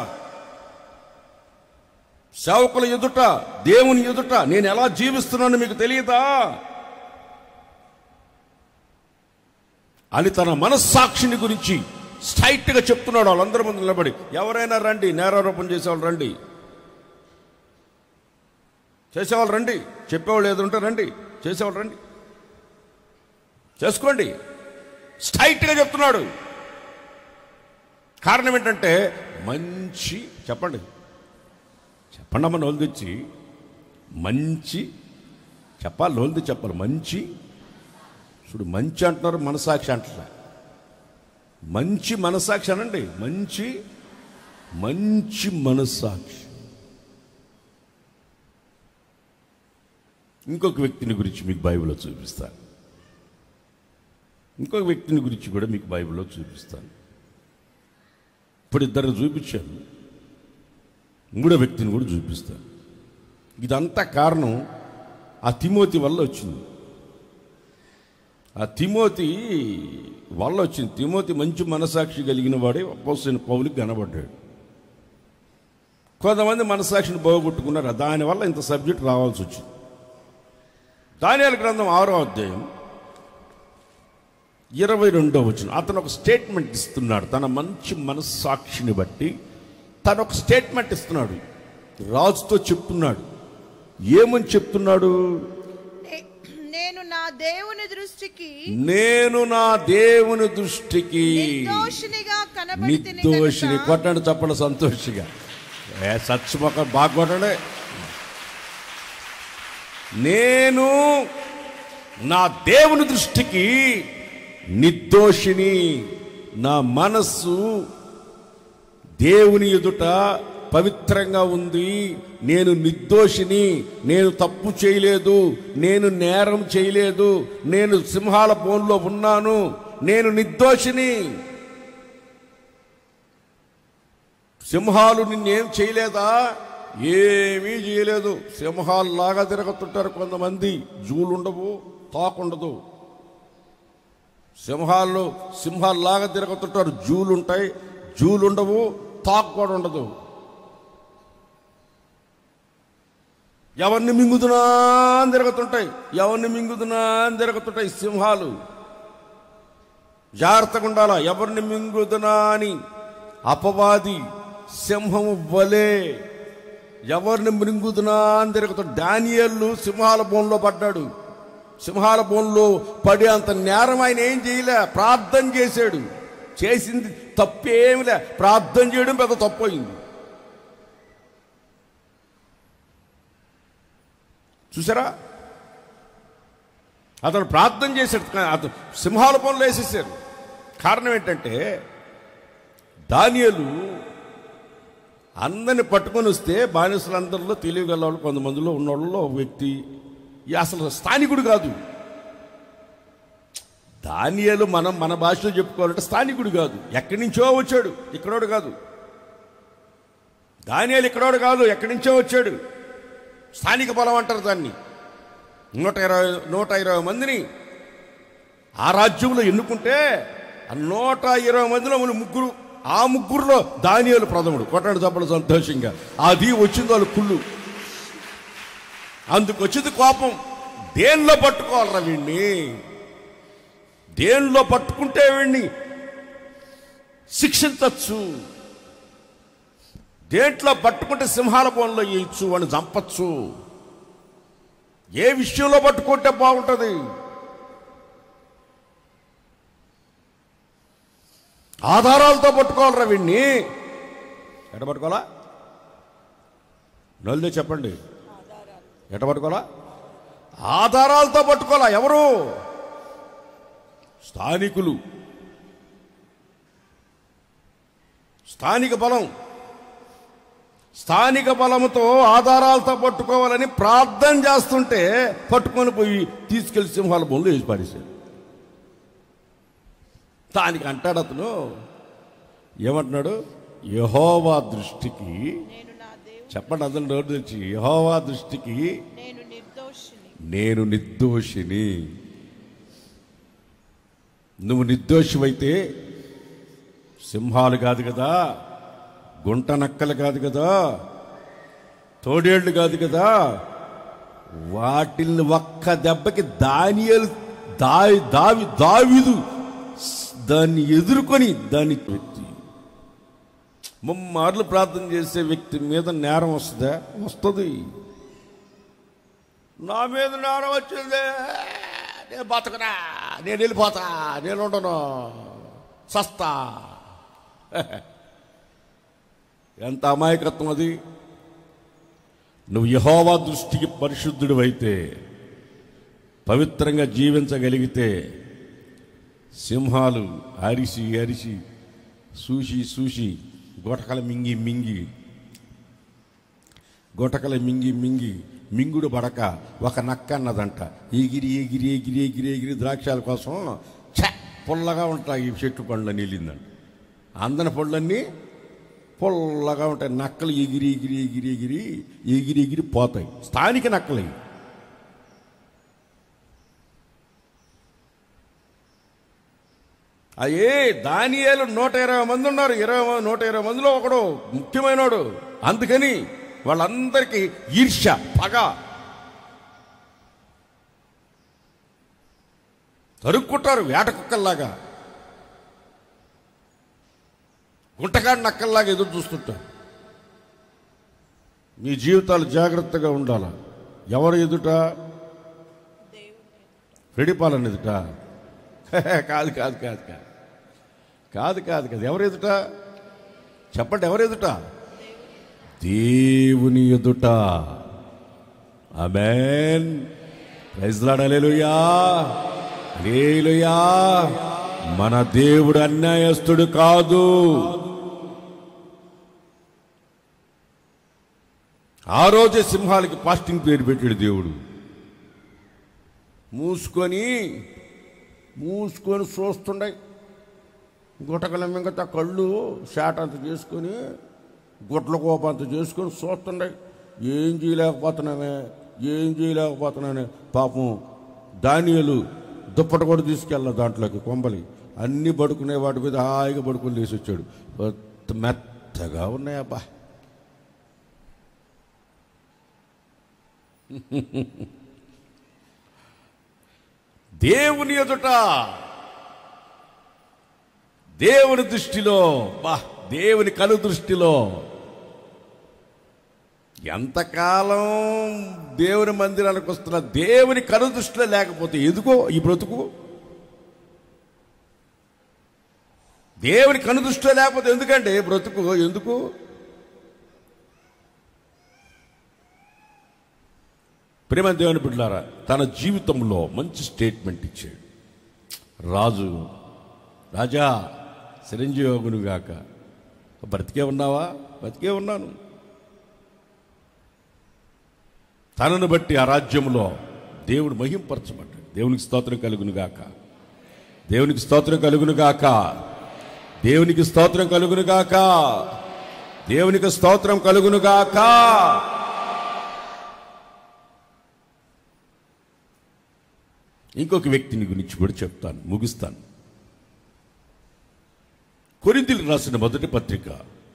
సేవకుల ఎదుట దేవుని ఎదుట నేను ఎలా జీవిస్తున్నాను మీకు తెలియదా అని తన మనస్సాక్షిని గురించి స్ట్రైట్గా చెప్తున్నాడు వాళ్ళందరి ముందు నిలబడి ఎవరైనా రండి నేరారోపణ చేసేవాళ్ళు రండి చేసేవాళ్ళు రండి చెప్పేవాళ్ళు ఏదో ఉంటే రండి చేసేవాళ్ళు రండి చేసుకోండి స్ట్రైట్గా చెప్తున్నాడు కారణం ఏంటంటే మంచి చెప్పండి చెప్పండి అమ్మ నోలు తెచ్చి మంచి చెప్పాలి నోలు తెచ్చి చెప్పాలి మంచి చూడు మంచి అంటున్నారు మనసాక్షి అంటున్నా మంచి మనసాక్షి అనండి మంచి మంచి మనస్సాక్షి ఇంకొక వ్యక్తిని గురించి మీకు బైబిల్లో చూపిస్తాను ఇంకొక వ్యక్తిని గురించి కూడా మీకు బైబిల్లో చూపిస్తాను ఇప్పుడు ఇద్దరు చూపించాను మూడో వ్యక్తిని కూడా చూపిస్తాను ఇదంతా కారణం ఆ తిమోతి వల్ల వచ్చింది ఆ తిమోతి వల్ల వచ్చింది తిమోతి మంచి మనసాక్షి కలిగిన వాడే అపోసిన పౌలికి కనబడ్డాడు కొంతమంది మనసాక్షిని బాగొట్టుకున్నారు దానివల్ల ఇంత సబ్జెక్ట్ రావాల్సి వచ్చింది దానియాల గ్రంథం ఆరో అధ్యాయం ఇరవై రెండో వచ్చిన అతను ఒక స్టేట్మెంట్ ఇస్తున్నాడు తన మంచి మనస్సాక్షిని బట్టి తను ఒక స్టేట్మెంట్ ఇస్తున్నాడు రాజుతో చెప్తున్నాడు ఏమని చెప్తున్నాడు నే- నేను నా దేవుని దృష్టికి నేను నా దేవుని దృష్టికి నిర్దోషినిగా కనబడితిని నిర్దోషిని గనుక కొట్టండి చెప్పండి సంతోషిగా ఏ సత్యమొక బాగా కొట్టండి నేను నా దేవుని దృష్టికి నిర్దోషిని నా మనస్సు దేవుని ఎదుట పవిత్రంగా ఉంది నేను నిర్దోషిని నేను తప్పు చేయలేదు నేను నేరం చేయలేదు నేను సింహాల బోన్లో ఉన్నాను నేను నిర్దోషిని సింహాలు నిన్నేం చేయలేదా ఏమీ చేయలేదు సింహాల్లాగా తిరుగుతుంటారు కొంతమంది జూలు ఉండవు తాకుండదు సింహాల్లో సింహాల్లాగా తిరుగుతుంటారు జూలు ఉంటాయి జూలు ఉండవు తాకు కూడా ఉండదు ఎవరిని మింగుతున్నా అని తిరుగుతుంటాయి ఎవరిని మింగుతున్నా అని తిరుగుతుంటాయి సింహాలు జాగ్రత్తగా ఉండాలా ఎవరిని మింగుతున్నా అని అపవాది సింహము వలే ఎవరిని మృంగుతున్నా అని తిరుగుతాడు డానియల్లు సింహాల బోన్లో పడ్డాడు సింహాల బోన్లో పడి అంత నేరం ఆయన ఏం చేయలే ప్రార్థన చేశాడు చేసింది తప్పేమిలే ప్రార్థన చేయడం పెద్ద తప్పు అయింది చూసారా అతను ప్రార్థన చేశాడు కానీ అతను సింహాల పనులు వేసేసారు కారణం ఏంటంటే దానియలు అందరిని పట్టుకొని వస్తే బానిసలందరిలో తెలియగలవాళ్ళు కొంతమందిలో ఉన్నోళ్ళలో ఒక వ్యక్తి ఈ అసలు స్థానికుడు కాదు దానియలు మనం మన భాషలో చెప్పుకోవాలంటే స్థానికుడు కాదు ఎక్కడి నుంచో వచ్చాడు ఇక్కడోడు కాదు దానియాలు ఇక్కడోడు కాదు ఎక్కడి నుంచో వచ్చాడు స్థానిక బలం అంటారు దాన్ని నూట ఇరవై నూట ఇరవై మందిని ఆ రాజ్యంలో ఎన్నుకుంటే ఆ నూట ఇరవై మందిలో మన ముగ్గురు ఆ ముగ్గురులో దానియాలు ప్రథముడు కొట్టాడు చప్పడు సంతోషంగా అది వచ్చింది వాళ్ళు కుళ్ళు అందుకు వచ్చింది కోపం దేనిలో పట్టుకోవాలరా వీడిని దేనిలో పట్టుకుంటే వీడిని శిక్షించచ్చు దేంట్లో పట్టుకుంటే సింహాల బోన్లో వేయచ్చు వాడిని చంపచ్చు ఏ విషయంలో పట్టుకుంటే బాగుంటుంది ఆధారాలతో పట్టుకోవాలరా వీడిని ఎట పట్టుకోవాలా నల్దే చెప్పండి ఎట పట్టుకోవాలా ఆధారాలతో పట్టుకోవాలా ఎవరు స్థానికులు స్థానిక బలం స్థానిక బలముతో ఆధారాలతో పట్టుకోవాలని ప్రార్థన చేస్తుంటే పట్టుకొని పోయి తీసుకెళ్లి సింహాల బొమ్మ వేసి పారేశాడు దానికి అంటాడు అతను ఏమంటున్నాడు యహోవా దృష్టికి నేను నా దేవుని చెప్పండి అతను నోరు తెచ్చి యహోవా దృష్టికి నేను నిర్దోషిని నేను నిర్దోషిని నువ్వు నిర్దోషివైతే సింహాలు కాదు కదా గుంట నక్కలు కాదు కదా తోడేళ్ళు కాదు కదా వాటిల్ని ఒక్క దెబ్బకి దానియలు దావి దావి దావిదు దాన్ని ఎదుర్కొని దాన్ని వ్యక్తి ముమ్మార్లు ప్రార్థన చేసే వ్యక్తి మీద నేరం వస్తుందా వస్తుంది నా మీద నేరం వచ్చింది నేను బతకనా నేను వెళ్ళిపోతా నేను ఉండను సస్తా ఎంత అమాయకత్వం అది నువ్వు యహోవా దృష్టికి పరిశుద్ధుడు అయితే పవిత్రంగా జీవించగలిగితే సింహాలు అరిసి అరిసి సూసి సూసి గొటకల మింగి మింగి గొటకల మింగి మింగి మింగుడు పడక ఒక నక్క అన్నదంట ఎగిరి ఎగిరి ఎగిరి ఎగిరి ఎగిరి ద్రాక్షాల కోసం ఛ పుల్లగా ఉంటాయి ఈ చెట్టు పండ్లని వెళ్ళిందంట అందని పళ్ళన్నీ పుల్లగా ఉంటాయి నక్కలు ఎగిరి ఎగిరి ఎగిరి ఎగిరి ఎగిరి ఎగిరి పోతాయి స్థానిక నక్కలు ఇవి. అయ్యే దానియేలు నూట ఇరవై మంది ఉన్నారు ఇరవై మంది- నూట ఇరవై మందిలో ఒకడు ముఖ్యమైనడు అందుకని వాళ్ళందరికీ ఈర్ష్య పగ తరుక్కుంటారు వేట కుక్కల్లాగా గుంటగాడి నక్కల్లాగా ఎదురు చూస్తుంటారు మీ జీవితాలు జాగ్రత్తగా ఉండాలి ఎవరు ఎదుట రెడిపాలన్ ఎదుట కాదు కాదు కాదు కాదు కాదు కాదు కాదు ఎవరు ఎదుట చెప్పండి ఎవరు ఎదుట దేవుని ఎదుట అమెన్ ప్రైజ్లాడలేలుయా లేలుయా మన దేవుడు అన్యాయస్తుడు కాదు ఆ రోజే సింహాలకి ఫాస్టింగ్ పేరు పెట్టాడు దేవుడు మూసుకొని మూసుకొని చూస్తుండే గుటకల మిగతా కళ్ళు షాట్ అంత చేసుకొని గుట్ల కోపం అంత చేసుకొని చూస్తుండే ఏం చేయలేకపోతున్నామే ఏం చేయలేకపోతున్నానే పాపం ధాన్యాలు దుప్పట కూడా తీసుకెళ్ళ దాంట్లోకి కొంబలి అన్నీ పడుకునే వాటి మీద హాయిగా పడుకొని లేచి వచ్చాడు మొత్తం మెత్తగా ఉన్నాయబ్బా దేవుని ఎదుట దేవుని దృష్టిలో బా దేవుని కను దృష్టిలో ఎంతకాలం దేవుని మందిరానికి వస్తున్న దేవుని కను దృష్టిలో లేకపోతే ఎందుకో ఈ బ్రతుకు దేవుని కను దృష్టిలో లేకపోతే ఎందుకంటే బ్రతుకు ఎందుకు ప్రేమ దేవుని బిడ్డారా తన జీవితంలో మంచి స్టేట్మెంట్ ఇచ్చాడు రాజు రాజా చిరంజీవగును గాక బ్రతికే ఉన్నావా బ్రతికే ఉన్నాను తనను బట్టి ఆ రాజ్యంలో దేవుడు మహింపరచబడ్డాడు దేవునికి స్తోత్రం కలుగును గాక దేవునికి స్తోత్రం కలుగును గాక దేవునికి స్తోత్రం కలుగును గాక దేవునికి స్తోత్రం కలుగును గాక ఇంకొక వ్యక్తిని గురించి కూడా చెప్తాను ముగిస్తాను కొరింథీలకు రాసిన మొదటి పత్రిక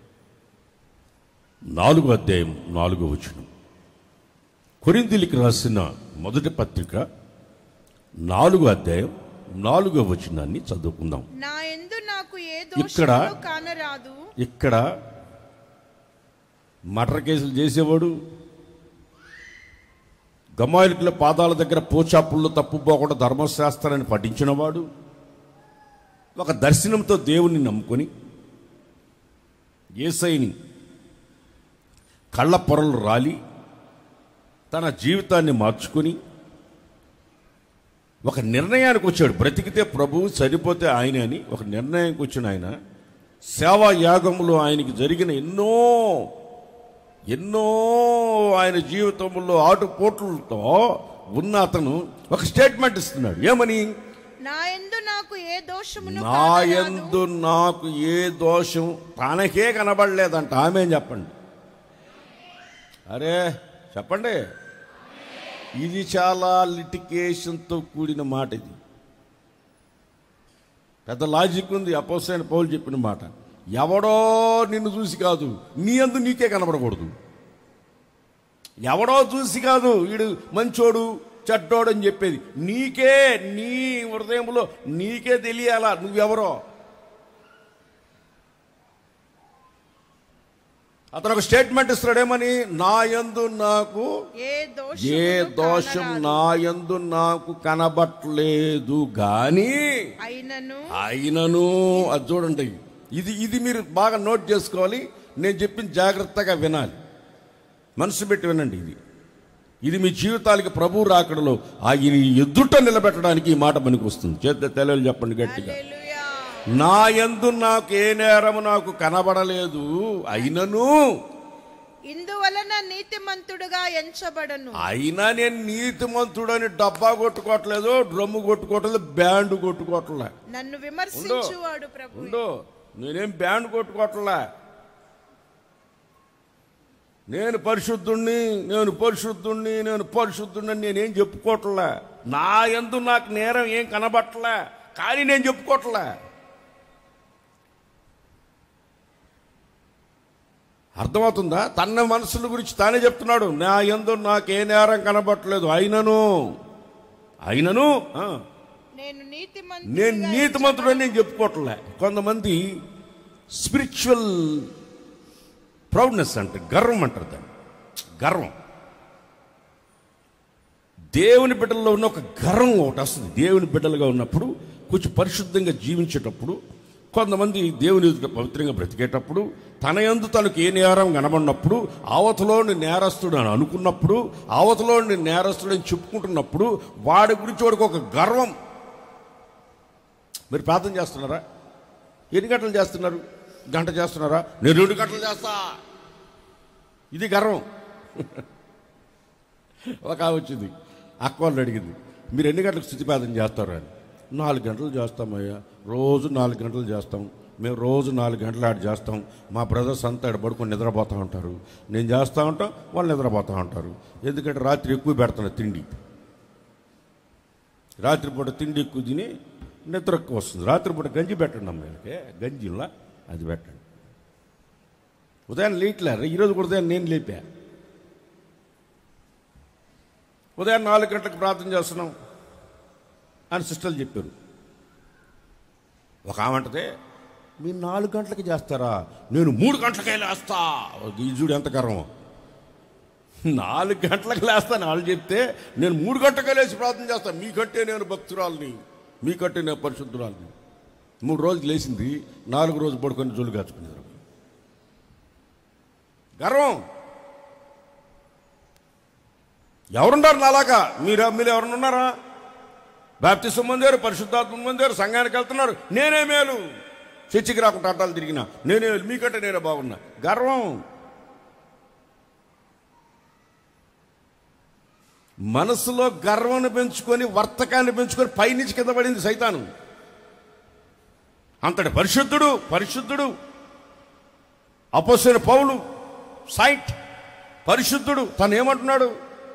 నాలుగో అధ్యాయం నాలుగో వచనం కొరింథీలకు రాసిన మొదటి పత్రిక నాలుగో అధ్యాయం నాలుగో వచనాన్ని చదువుకుందాం నా ఎందు నాకు ఏ ఇక్కడ దోషము కానరాదు ఇక్కడ మర్డర్ కేసులు చేసేవాడు గమ్మాయిల పాదాల దగ్గర పోచాపుల్లో తప్పుపోకుండా ధర్మశాస్త్రాన్ని పఠించినవాడు ఒక దర్శనంతో దేవుణ్ణి నమ్ముకొని ఏసైని కళ్ళ పొరలు రాలి తన జీవితాన్ని మార్చుకొని ఒక నిర్ణయానికి వచ్చాడు బ్రతికితే ప్రభువు చనిపోతే ఆయన అని ఒక నిర్ణయానికి వచ్చిన ఆయన సేవా యాగంలో ఆయనకి జరిగిన ఎన్నో ఎన్నో ఆయన జీవితంలో ఆటుపోట్లతో ఉన్న అతను ఒక స్టేట్మెంట్ ఇస్తున్నాడు ఏమని నా ఎందు నాకు ఏ దోషమును నా కానరాదు. యందు నాకు ఏ దోషం తనకే కనబడలేదంట ఆమె చెప్పండి అరే చెప్పండి ఇది చాలా లిటికేషన్తో కూడిన మాట ఇది పెద్ద లాజిక్ ఉంది అపోసైన పౌలు చెప్పిన మాట ఎవడో నిన్ను చూసి కాదు నీ అందు నీకే కనబడకూడదు ఎవడో చూసి కాదు వీడు మంచోడు చెడ్డోడు అని చెప్పేది నీకే నీ హృదయంలో నీకే తెలియాలా నువ్వెవరో అతను ఒక స్టేట్మెంట్ ఇస్తాడేమని నా యందు నాకు ఏ దోషం ఏ దోషం నా యందు నాకు కనబట్లేదు గాని అయినను అయినను అది చూడండి ఇది ఇది మీరు బాగా నోట్ చేసుకోవాలి నేను చెప్పిన జాగ్రత్తగా వినాలి మనసు పెట్టి వినండి ఇది ఇది మీ జీవితాలకి ప్రభు రాకడలో ఆయన ఎదుట నిలబెట్టడానికి ఈ మాట పనికి వస్తుంది చేత తెలియలు చెప్పండి గట్టిగా హల్లెలూయా. నా యందు నాకు ఏ నేరము నాకు కనబడలేదు అయినను ఇందువలన నీతిమంతుడుగా ఎంచబడను అయినా నేను నీతిమంతుడని డబ్బా కొట్టుకోవట్లేదు డ్రమ్ము కొట్టుకోవట్లేదు బ్యాండ్ కొట్టుకోవట్లే నన్ను విమర్శించువాడు ప్రభు ఉండు నేనేం బ్యాండ్ కొట్టుకోవట్లే నేను పరిశుద్ధుణ్ణి నేను పరిశుద్ధుణ్ణి నేను పరిశుద్ధుణ్ణి అని నేనేం చెప్పుకోవట్లే నా ఎందు నాకు నేరం ఏం కనబట్టలే కానీ నేను చెప్పుకోవట్లే అర్థమవుతుందా తన మనసుల గురించి తానే చెప్తున్నాడు నా ఎందు నాకు ఏ నేరం కనబట్టలేదు అయినను అయినను ఆ, నేను నేను నీతిమంతుడుగా నీతిమంతుడని నేను చెప్పుకోవట్లే కొంతమంది స్పిరిచువల్ ప్రౌడ్నెస్ అంటే గర్వం అంటారు దాన్ని గర్వం దేవుని బిడ్డల్లో ఉన్న ఒక గర్వం ఒకటి వస్తుంది దేవుని బిడ్డలుగా ఉన్నప్పుడు కొంచెం పరిశుద్ధంగా జీవించేటప్పుడు కొంతమంది దేవుని ఎదుట పవిత్రంగా బ్రతికేటప్పుడు తన యందు తనకు ఏ నేరం కనబడినప్పుడు అవతలోని నేరస్తుడు అని అనుకున్నప్పుడు అవతలోని నేరస్తుడు అని చెప్పుకుంటున్నప్పుడు వాడి గురించి వాడికి ఒక గర్వం మీరు ప్రార్థన చేస్తున్నారా ఎన్ని గంటలు చేస్తున్నారు గంట చేస్తున్నారా నేను రెండు గంటలు చేస్తా ఇది గర్వం ఒక ఆమె వచ్చింది అక్క వాళ్ళు అడిగింది మీరు ఎన్ని గంటలకు స్థుతిపాదన చేస్తారు అని నాలుగు గంటలు చేస్తామయ్యా రోజు నాలుగు గంటలు చేస్తాం మేము రోజు నాలుగు గంటలు ఆడ చేస్తాం మా బ్రదర్స్ అంతా ఆడ పడుకొని నిద్రపోతూ ఉంటారు నేను చేస్తూ ఉంటాం వాళ్ళు నిద్రపోతూ ఉంటారు ఎందుకంటే రాత్రి ఎక్కువ పెడతాను తిండి రాత్రిపూట తిండి ఎక్కువ తిని నిద్ర ఎక్కువ వస్తుంది రాత్రిపూట గంజి పెట్టండి అమ్మాయిలకి గంజిలా అది పెట్టండి ఉదయం లేట్లే ఈరోజు కూడా ఉదయం నేను లేపా ఉదయం నాలుగు గంటలకు ప్రార్థన చేస్తున్నాం అని సిస్టర్లు చెప్పారు ఒక ఆమంటదే మీరు నాలుగు గంటలకి చేస్తారా నేను మూడు గంటలకే లేస్తా ఈ చూడు ఎంత గర్వం నాలుగు గంటలకు లేస్తాను వాళ్ళు చెప్తే నేను మూడు గంటలకే లేచి ప్రార్థన చేస్తాను మీకంటే నేను భక్తురాలని మీకంటే నేను పరిశుద్ధురాలని మూడు రోజులు లేచింది నాలుగు రోజు పడుకొని జోలు కాచుకునేది గర్వం ఎవరున్నారు నాలాగా మీరు మీరు ఎవరన్నా ఉన్నారా బాప్తిసం పొందారు పరిశుద్ధాత్మ పొందారు సంఘానికి వెళ్తున్నారు నేనే మేలు చర్చికి రాకుండా అడ్డాలు తిరిగినా నేనే మేలు మీకంటే నేనే బాగున్నా గర్వం మనసులో గర్వాన్ని పెంచుకొని వర్తకాన్ని పెంచుకొని పైనుంచి కింద పడింది సైతాను అంతటి పరిశుద్ధుడు పరిశుద్ధుడు అపోసిన పౌలు సైట్ పరిశుద్ధుడు తను ఏమంటున్నాడు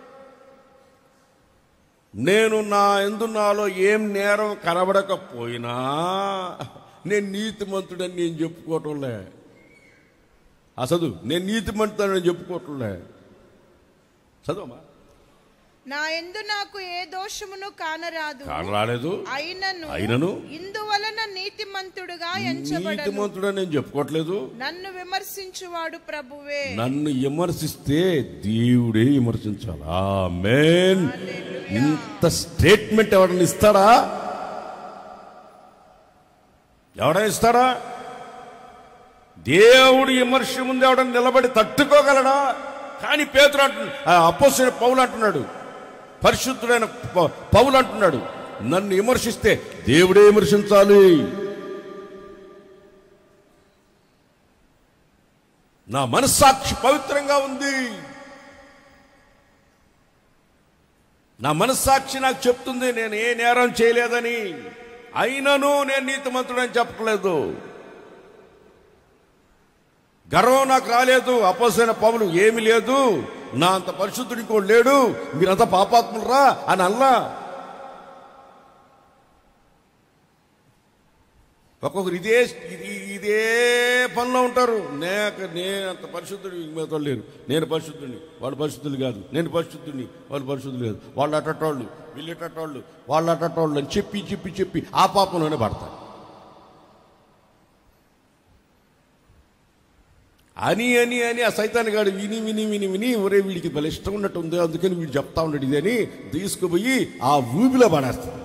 నేను నా ఎందు నాలో ఏం నేరం కనబడకపోయినా నేను నీతిమంతుడని నేను చెప్పుకోవటంలే అసలు నేను నీతిమంతుడని చెప్పుకోవటంలే చదవమా నా ఎందు నాకు ఏ దోషమును కానరాదు కాని రాలేదు అయినను అయినను ఇందువలన నీతిమంతుడుగా ఎంచబడను నీతిమంతుడని నేను చెప్పుకోవట్లేదు నన్ను విమర్శించువాడు ప్రభువే నన్ను విమర్శిస్తే దేవుడే విమర్శించాలి ఆమేన్ ఇంత స్టేట్మెంట్ ఎవడన్నా ఇస్తాడా ఎవడైనా ఇస్తాడా దేవుడు విమర్శ ముందు ఎవడన్నా నిలబడి తట్టుకోగలడా కానీ పేతురు అంటు అపోసిన పౌలు అంటున్నాడు పరిశుద్ధుడైన ప- పౌలు అంటున్నాడు నన్ను విమర్శిస్తే దేవుడే విమర్శించాలి నా మనస్సాక్షి పవిత్రంగా ఉంది నా మనస్సాక్షి నాకు చెప్తుంది నేను ఏ నేరం చేయలేదని అయినను నేను నీతిమంతుడని చెప్పట్లేదు గర్వం నాకు రాలేదు అపోసైన పౌలు ఏమి లేదు నా అంత పరిశుద్ధుడు ఇంకోటి లేడు మీరంతా పాపాత్ములరా అని అల్లా ఒక్కొక్కరు ఇదే ఇది- ఇదే పనిలో ఉంటారు నేను నేను అంత పరిశుద్ధుడు మిగతా లేరు నేను పరిశుద్ధుడిని వాళ్ళు పరిశుద్ధులు కాదు నేను పరిశుద్ధుడిని వాళ్ళు పరిశుద్ధులు కాదు వాళ్ళు అట్టటోళ్ళు వీళ్ళు ఇట్టటోళ్ళు వాళ్ళు అట్టటోళ్ళు అని చెప్పి చెప్పి చెప్పి ఆ పాపంలోనే పడతారు అని అని అని ఆ సైతాన్ గాడు విని విని విని విని ఒరే వీడికి భలే ఇష్టం ఉన్నట్టు ఉంది అందుకని వీడు చెప్తా ఉన్నాడు ఇది అని తీసుకుపోయి ఆ ఊబిలో పడేస్తాడు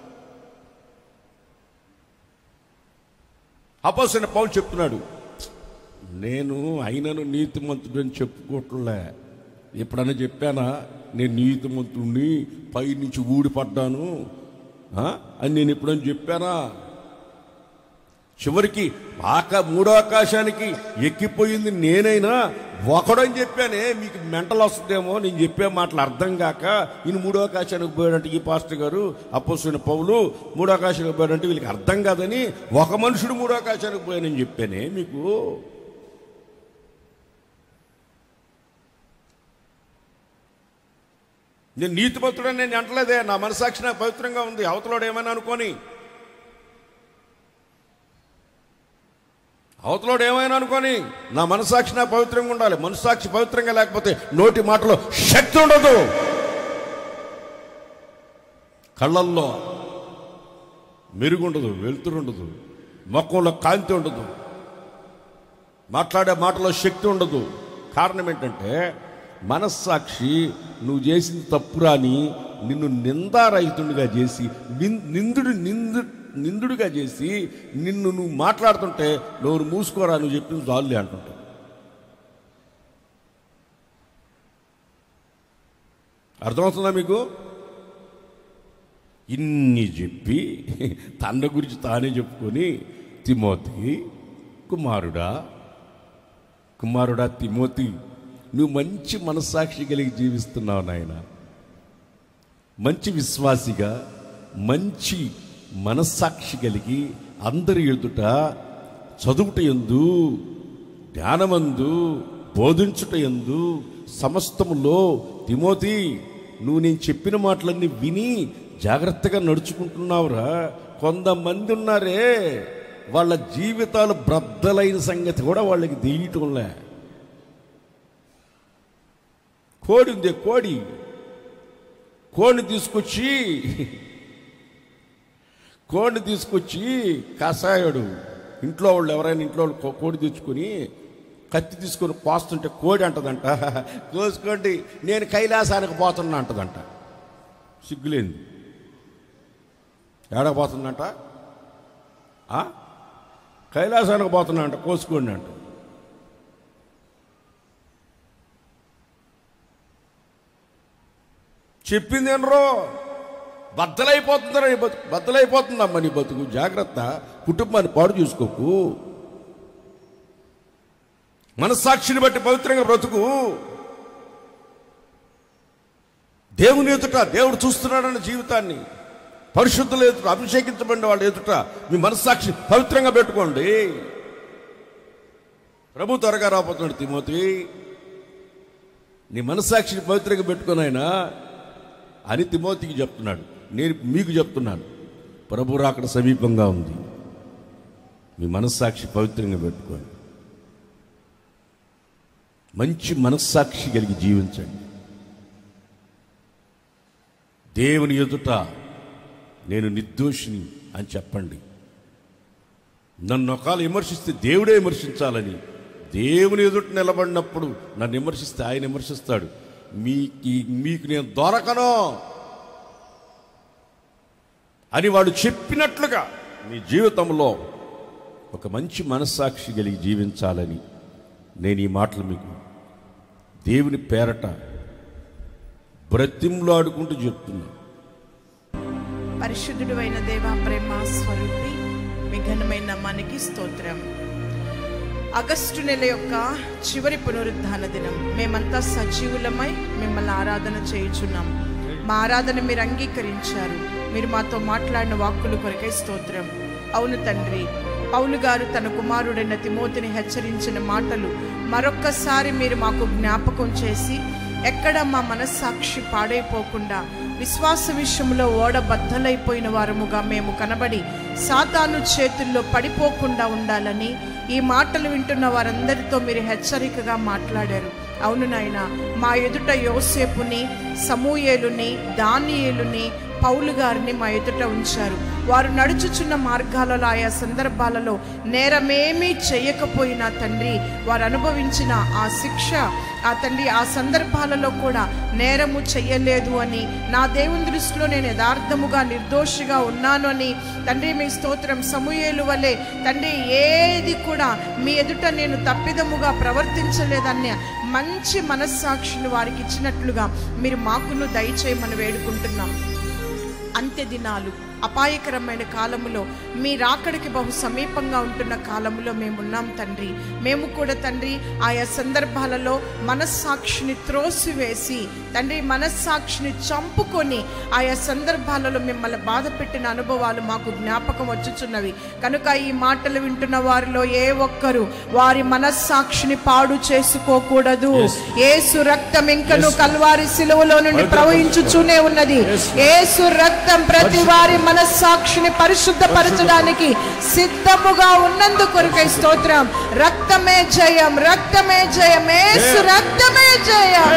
అపోసిన పౌలు చెప్తున్నాడు నేను అయినను నీతిమంతుడు అని చెప్పుకోవట్లే ఎప్పుడన్నా చెప్పానా నేను నీతిమంతుడిని పైనుంచి ఊడిపడ్డాను ఆ? అని నేను ఎప్పుడైనా చెప్పానా చివరికి ఆక మూడో ఆకాశానికి ఎక్కిపోయింది నేనైనా ఒకడని చెప్పానే మీకు మెంటల్ వస్తుందేమో నేను చెప్పే మాటలు అర్థం కాక ఈయన మూడో ఆకాశానికి పోయాడంటే ఈ పాస్టర్ గారు అపోసిన పౌలు మూడో ఆకాశానికి పోయాడంటే వీళ్ళకి అర్థం కాదని ఒక మనుషుడు మూడో ఆకాశానికి పోయానని చెప్పానే మీకు నేను నీతిమంతుడని నేను అంటలేదే నా మనసాక్షి నాకు పవిత్రంగా ఉంది అవతలోడు ఏమైనా అనుకోని అవతలోడు ఏమైనా అనుకొని నా మనసాక్షి నా పవిత్రంగా ఉండాలి మనసాక్షి పవిత్రంగా లేకపోతే నోటి మాటలో శక్తి ఉండదు కళ్ళల్లో మెరుగుండదు వెలుతురుండదు మొక్కలో కాంతి ఉండదు మాట్లాడే మాటలో శక్తి ఉండదు కారణం ఏంటంటే మనస్సాక్షి నువ్వు చేసింది తప్పురా అని నిన్ను నిందారహితుడిగా చేసి నిన్- నిందుడు నిందు నిందుడిగా చేసి నిన్ను నువ్వు మాట్లాడుతుంటే నోరు మూసుకోరా నువ్వు చెప్పింది చాలులే అంటుంటా అర్థమవుతుందా మీకు ఇన్ని చెప్పి తన గురించి తానే చెప్పుకొని తిమోతి కుమారుడా కుమారుడా తిమోతి నువ్వు మంచి మనస్సాక్షి కలిగి జీవిస్తున్నావు నాయన మంచి విశ్వాసిగా మంచి మనస్సాక్షి కలిగి అందరి ఎదుట చదువుట ఎందు జ్ఞానమందు బోధించుట ఎందు సమస్తములో తిమోతి నువ్వు నేను చెప్పిన మాటలన్నీ విని జాగ్రత్తగా నడుచుకుంటున్నావురా కొంతమంది ఉన్నారే వాళ్ళ జీవితాలు బ్రద్దలైన సంగతి కూడా వాళ్ళకి తెలియటంలే కోడి ఉంది కోడి కోడిని తీసుకొచ్చి కోడిని తీసుకొచ్చి కషాయుడు ఇంట్లో వాళ్ళు ఎవరైనా ఇంట్లో వాళ్ళు కో- కోడి తెచ్చుకొని కత్తి తీసుకొని కోస్తుంటే కోడి అంటదంట కోసుకోండి నేను కైలాసానికి పోతున్నా అంటదంట సిగ్గులేంది ఏడకు పోతుందంట ఆ? కైలాసానికి పోతున్నా అంట కోసుకోండి అంట చెప్పింది ఏనరో బద్దలైపోతుందిరా నీ బతుకు బద్దలైపోతుందమ్మా నీ బతుకు జాగ్రత్త కుటుంబాన్ని పాడు చూసుకోకు మనస్సాక్షిని బట్టి పవిత్రంగా బ్రతుకు దేవుని ఎదుట దేవుడు చూస్తున్నాడన్న జీవితాన్ని పరిశుద్ధుల ఎదుట అభిషేకించబడిన వాళ్ళ ఎదుట మీ మనస్సాక్షి పవిత్రంగా పెట్టుకోండి ప్రభు త్వరగా రాబోతున్నాడు తిమోతి నీ మనస్సాక్షిని పవిత్రంగా పెట్టుకొని ఆయన అని తిమోతికి చెప్తున్నాడు నేను మీకు చెప్తున్నాను ప్రభు రాకడ సమీపంగా ఉంది మీ మనస్సాక్షి పవిత్రంగా పెట్టుకోండి మంచి మనస్సాక్షి కలిగి జీవించండి దేవుని ఎదుట నేను నిర్దోషిని అని చెప్పండి నన్ను ఒకవేళ విమర్శిస్తే దేవుడే విమర్శించాలని దేవుని ఎదుట నిలబడినప్పుడు నన్ను విమర్శిస్తే ఆయన విమర్శిస్తాడు మీకు మీకు నేను దొరకను అని వాడు చెప్పినట్లుగా మీ జీవితంలో ఒక మంచి మనస్సాక్షి కలిగి జీవించాలని నేను ఈ మాటలు మీకు దేవుని పేరట బ్రతిమ్లాడుకుంటూ చెప్తున్నా పరిశుద్ధుడు అయిన దేవా ప్రేమ స్వరూపి మీ ఘనమైన మనకి స్తోత్రం ఆగస్టు నెల యొక్క చివరి పునరుద్ధాన దినం మేమంతా సజీవులమై మిమ్మల్ని ఆరాధన చేయుచున్నాం మా ఆరాధన మీరు అంగీకరించారు మీరు మాతో మాట్లాడిన వాక్కులు కొరకై స్తోత్రం అవును తండ్రి పౌలు గారు తన కుమారుడైన తిమోతిని హెచ్చరించిన మాటలు మరొక్కసారి మీరు మాకు జ్ఞాపకం చేసి ఎక్కడ మా మనస్సాక్షి పాడైపోకుండా విశ్వాస విషయంలో ఓడబద్దలైపోయిన వారముగా మేము కనబడి సాతాను చేతుల్లో పడిపోకుండా ఉండాలని ఈ మాటలు వింటున్న వారందరితో మీరు హెచ్చరికగా మాట్లాడారు అవును నాయన మా ఎదుట యోసేపుని సమూయేలుని దానియేలుని పౌలు గారిని మా ఎదుట ఉంచారు వారు నడుచుచున్న మార్గాలలో ఆయా సందర్భాలలో నేరమేమీ చేయకపోయినా తండ్రి వారు అనుభవించిన ఆ శిక్ష ఆ తండ్రి ఆ సందర్భాలలో కూడా నేరము చెయ్యలేదు అని నా దేవుని దృష్టిలో నేను యథార్థముగా నిర్దోషిగా ఉన్నాను అని తండ్రి మీ స్తోత్రం సమూయేలు వలె తండ్రి ఏది కూడా మీ ఎదుట నేను తప్పిదముగా ప్రవర్తించలేదన్న మంచి మనస్సాక్షిని వారికి ఇచ్చినట్లుగా మీరు మాకును దయచేయమని వేడుకుంటున్నాం అంత్య దినాలు అపాయకరమైన కాలములో మీ రాకడికి బహు సమీపంగా ఉంటున్న కాలములో మేమున్నాం తండ్రి మేము కూడా తండ్రి ఆయా సందర్భాలలో మనస్సాక్షిని త్రోసివేసి తండ్రి మనస్సాక్షిని చంపుకొని ఆయా సందర్భాలలో మిమ్మల్ని బాధ పెట్టిన అనుభవాలు మాకు జ్ఞాపకం వచ్చుచున్నవి కనుక ఈ మాటలు వింటున్న వారిలో ఏ ఒక్కరు వారి మనస్సాక్షిని పాడు చేసుకోకూడదు Yes. ఏసు రక్తం ఇంకను Yes. కల్వారి సిలువలో నుండి పవిత్ర- ప్రవహించుచూనే ఉన్నది Yes. ఏసు రక్తం ప్రతి వారి మనస్సాక్షిని పరిశుద్ధపరచడానికి సిద్ధముగా ఉన్నందు కొరకై స్తోత్రం రక్తమే జయం రక్తమే జయం ఏసు జయం. రక్తమే జయం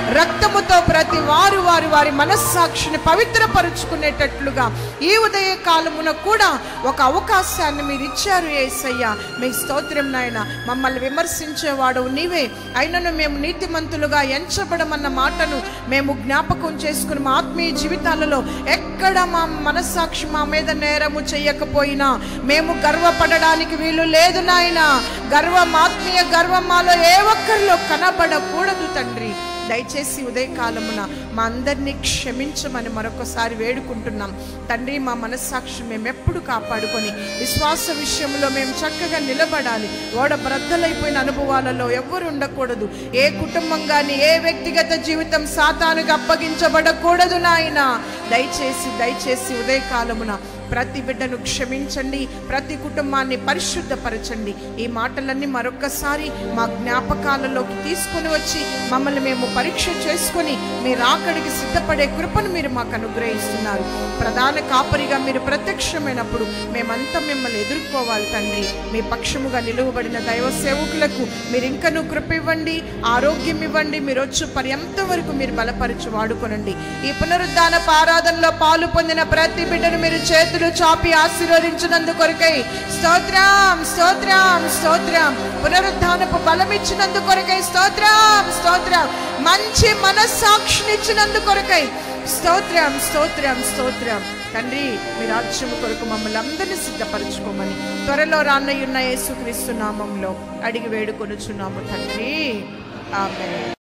రక్తముతో ప్రతి వారు వారి వారి మనస్సాక్షిని పవిత్రపరుచుకునేటట్లుగా ఈ ఉదయ కాలమున కూడా ఒక అవకాశాన్ని మీరు ఇచ్చారు ఏసయ్య మీ స్తోత్రం నాయన మమ్మల్ని విమర్శించేవాడు నీవే అయినను మేము నీతిమంతులుగా ఎంచబడమన్న మాటను మేము జ్ఞాపకం చేసుకుని మా ఆత్మీయ జీవితాలలో ఎక్కడ మా మనస్సాక్షి మా మీద నేరము చేయకపోయినా మేము గర్వపడడానికి వీలు లేదు నాయన గర్వం ఆత్మీయ గర్వం మాలో ఏ ఒక్కరిలో కనబడకూడదు తండ్రి దయచేసి ఉదయకాలమున మా అందరినీ క్షమించమని మరొకసారి వేడుకుంటున్నాం తండ్రి మా మనస్సాక్షి మేము ఎప్పుడు కాపాడుకొని విశ్వాస విషయంలో మేము చక్కగా నిలబడాలి ఓడ బ్రద్దలైపోయిన అనుభవాలలో ఎవ్వరు ఉండకూడదు ఏ కుటుంబం కానీ ఏ వ్యక్తిగత జీవితం సాతానుకు అప్పగించబడకూడదు నాయన దయచేసి దయచేసి ఉదయకాలమున ప్రతి బిడ్డను క్షమించండి ప్రతి కుటుంబాన్ని పరిశుద్ధపరచండి ఈ మాటలన్నీ మరొక్కసారి మా జ్ఞాపకాలలోకి తీసుకొని వచ్చి మమ్మల్ని మేము పరీక్ష చేసుకొని మీ రాకడికి సిద్ధపడే కృపను మీరు మాకు అనుగ్రహిస్తున్నారు ప్రధాన కాపరిగా మీరు ప్రత్యక్షమైనప్పుడు మేమంతా మిమ్మల్ని ఎదుర్కోవాలి తండ్రి మీ పక్షముగా నిలువబడిన దైవ సేవకులకు మీరు ఇంకనూ కృప ఇవ్వండి ఆరోగ్యం ఇవ్వండి మీరు వచ్చు పర్యంత వరకు మీరు బలపరిచి వాడుకొనండి ఈ పునరుద్ధాన ఆరాధనలో పాలు పొందిన ప్రతి బిడ్డను మీరు చేతులు చాపి ఆశీర్వదించినందు కొరకై స్తోత్రం స్తోత్రం స్తోత్రం పునరుద్ధానపు బలం ఇచ్చినందు కొరకై స్తోత్రం స్తోత్రం మంచి మనస్సాక్షినిచ్చినందు కొరకై స్తోత్రం స్తోత్రం స్తోత్రం తండ్రి మీ రాజ్యము కొరకు మమ్మల్ని అందరినీ సిద్ధపరచుకోమని త్వరలో రాన్నయ్యున్న యేసుక్రీస్తు నామంలో అడిగి వేడుకొనుచున్నాము తండ్రి ఆమె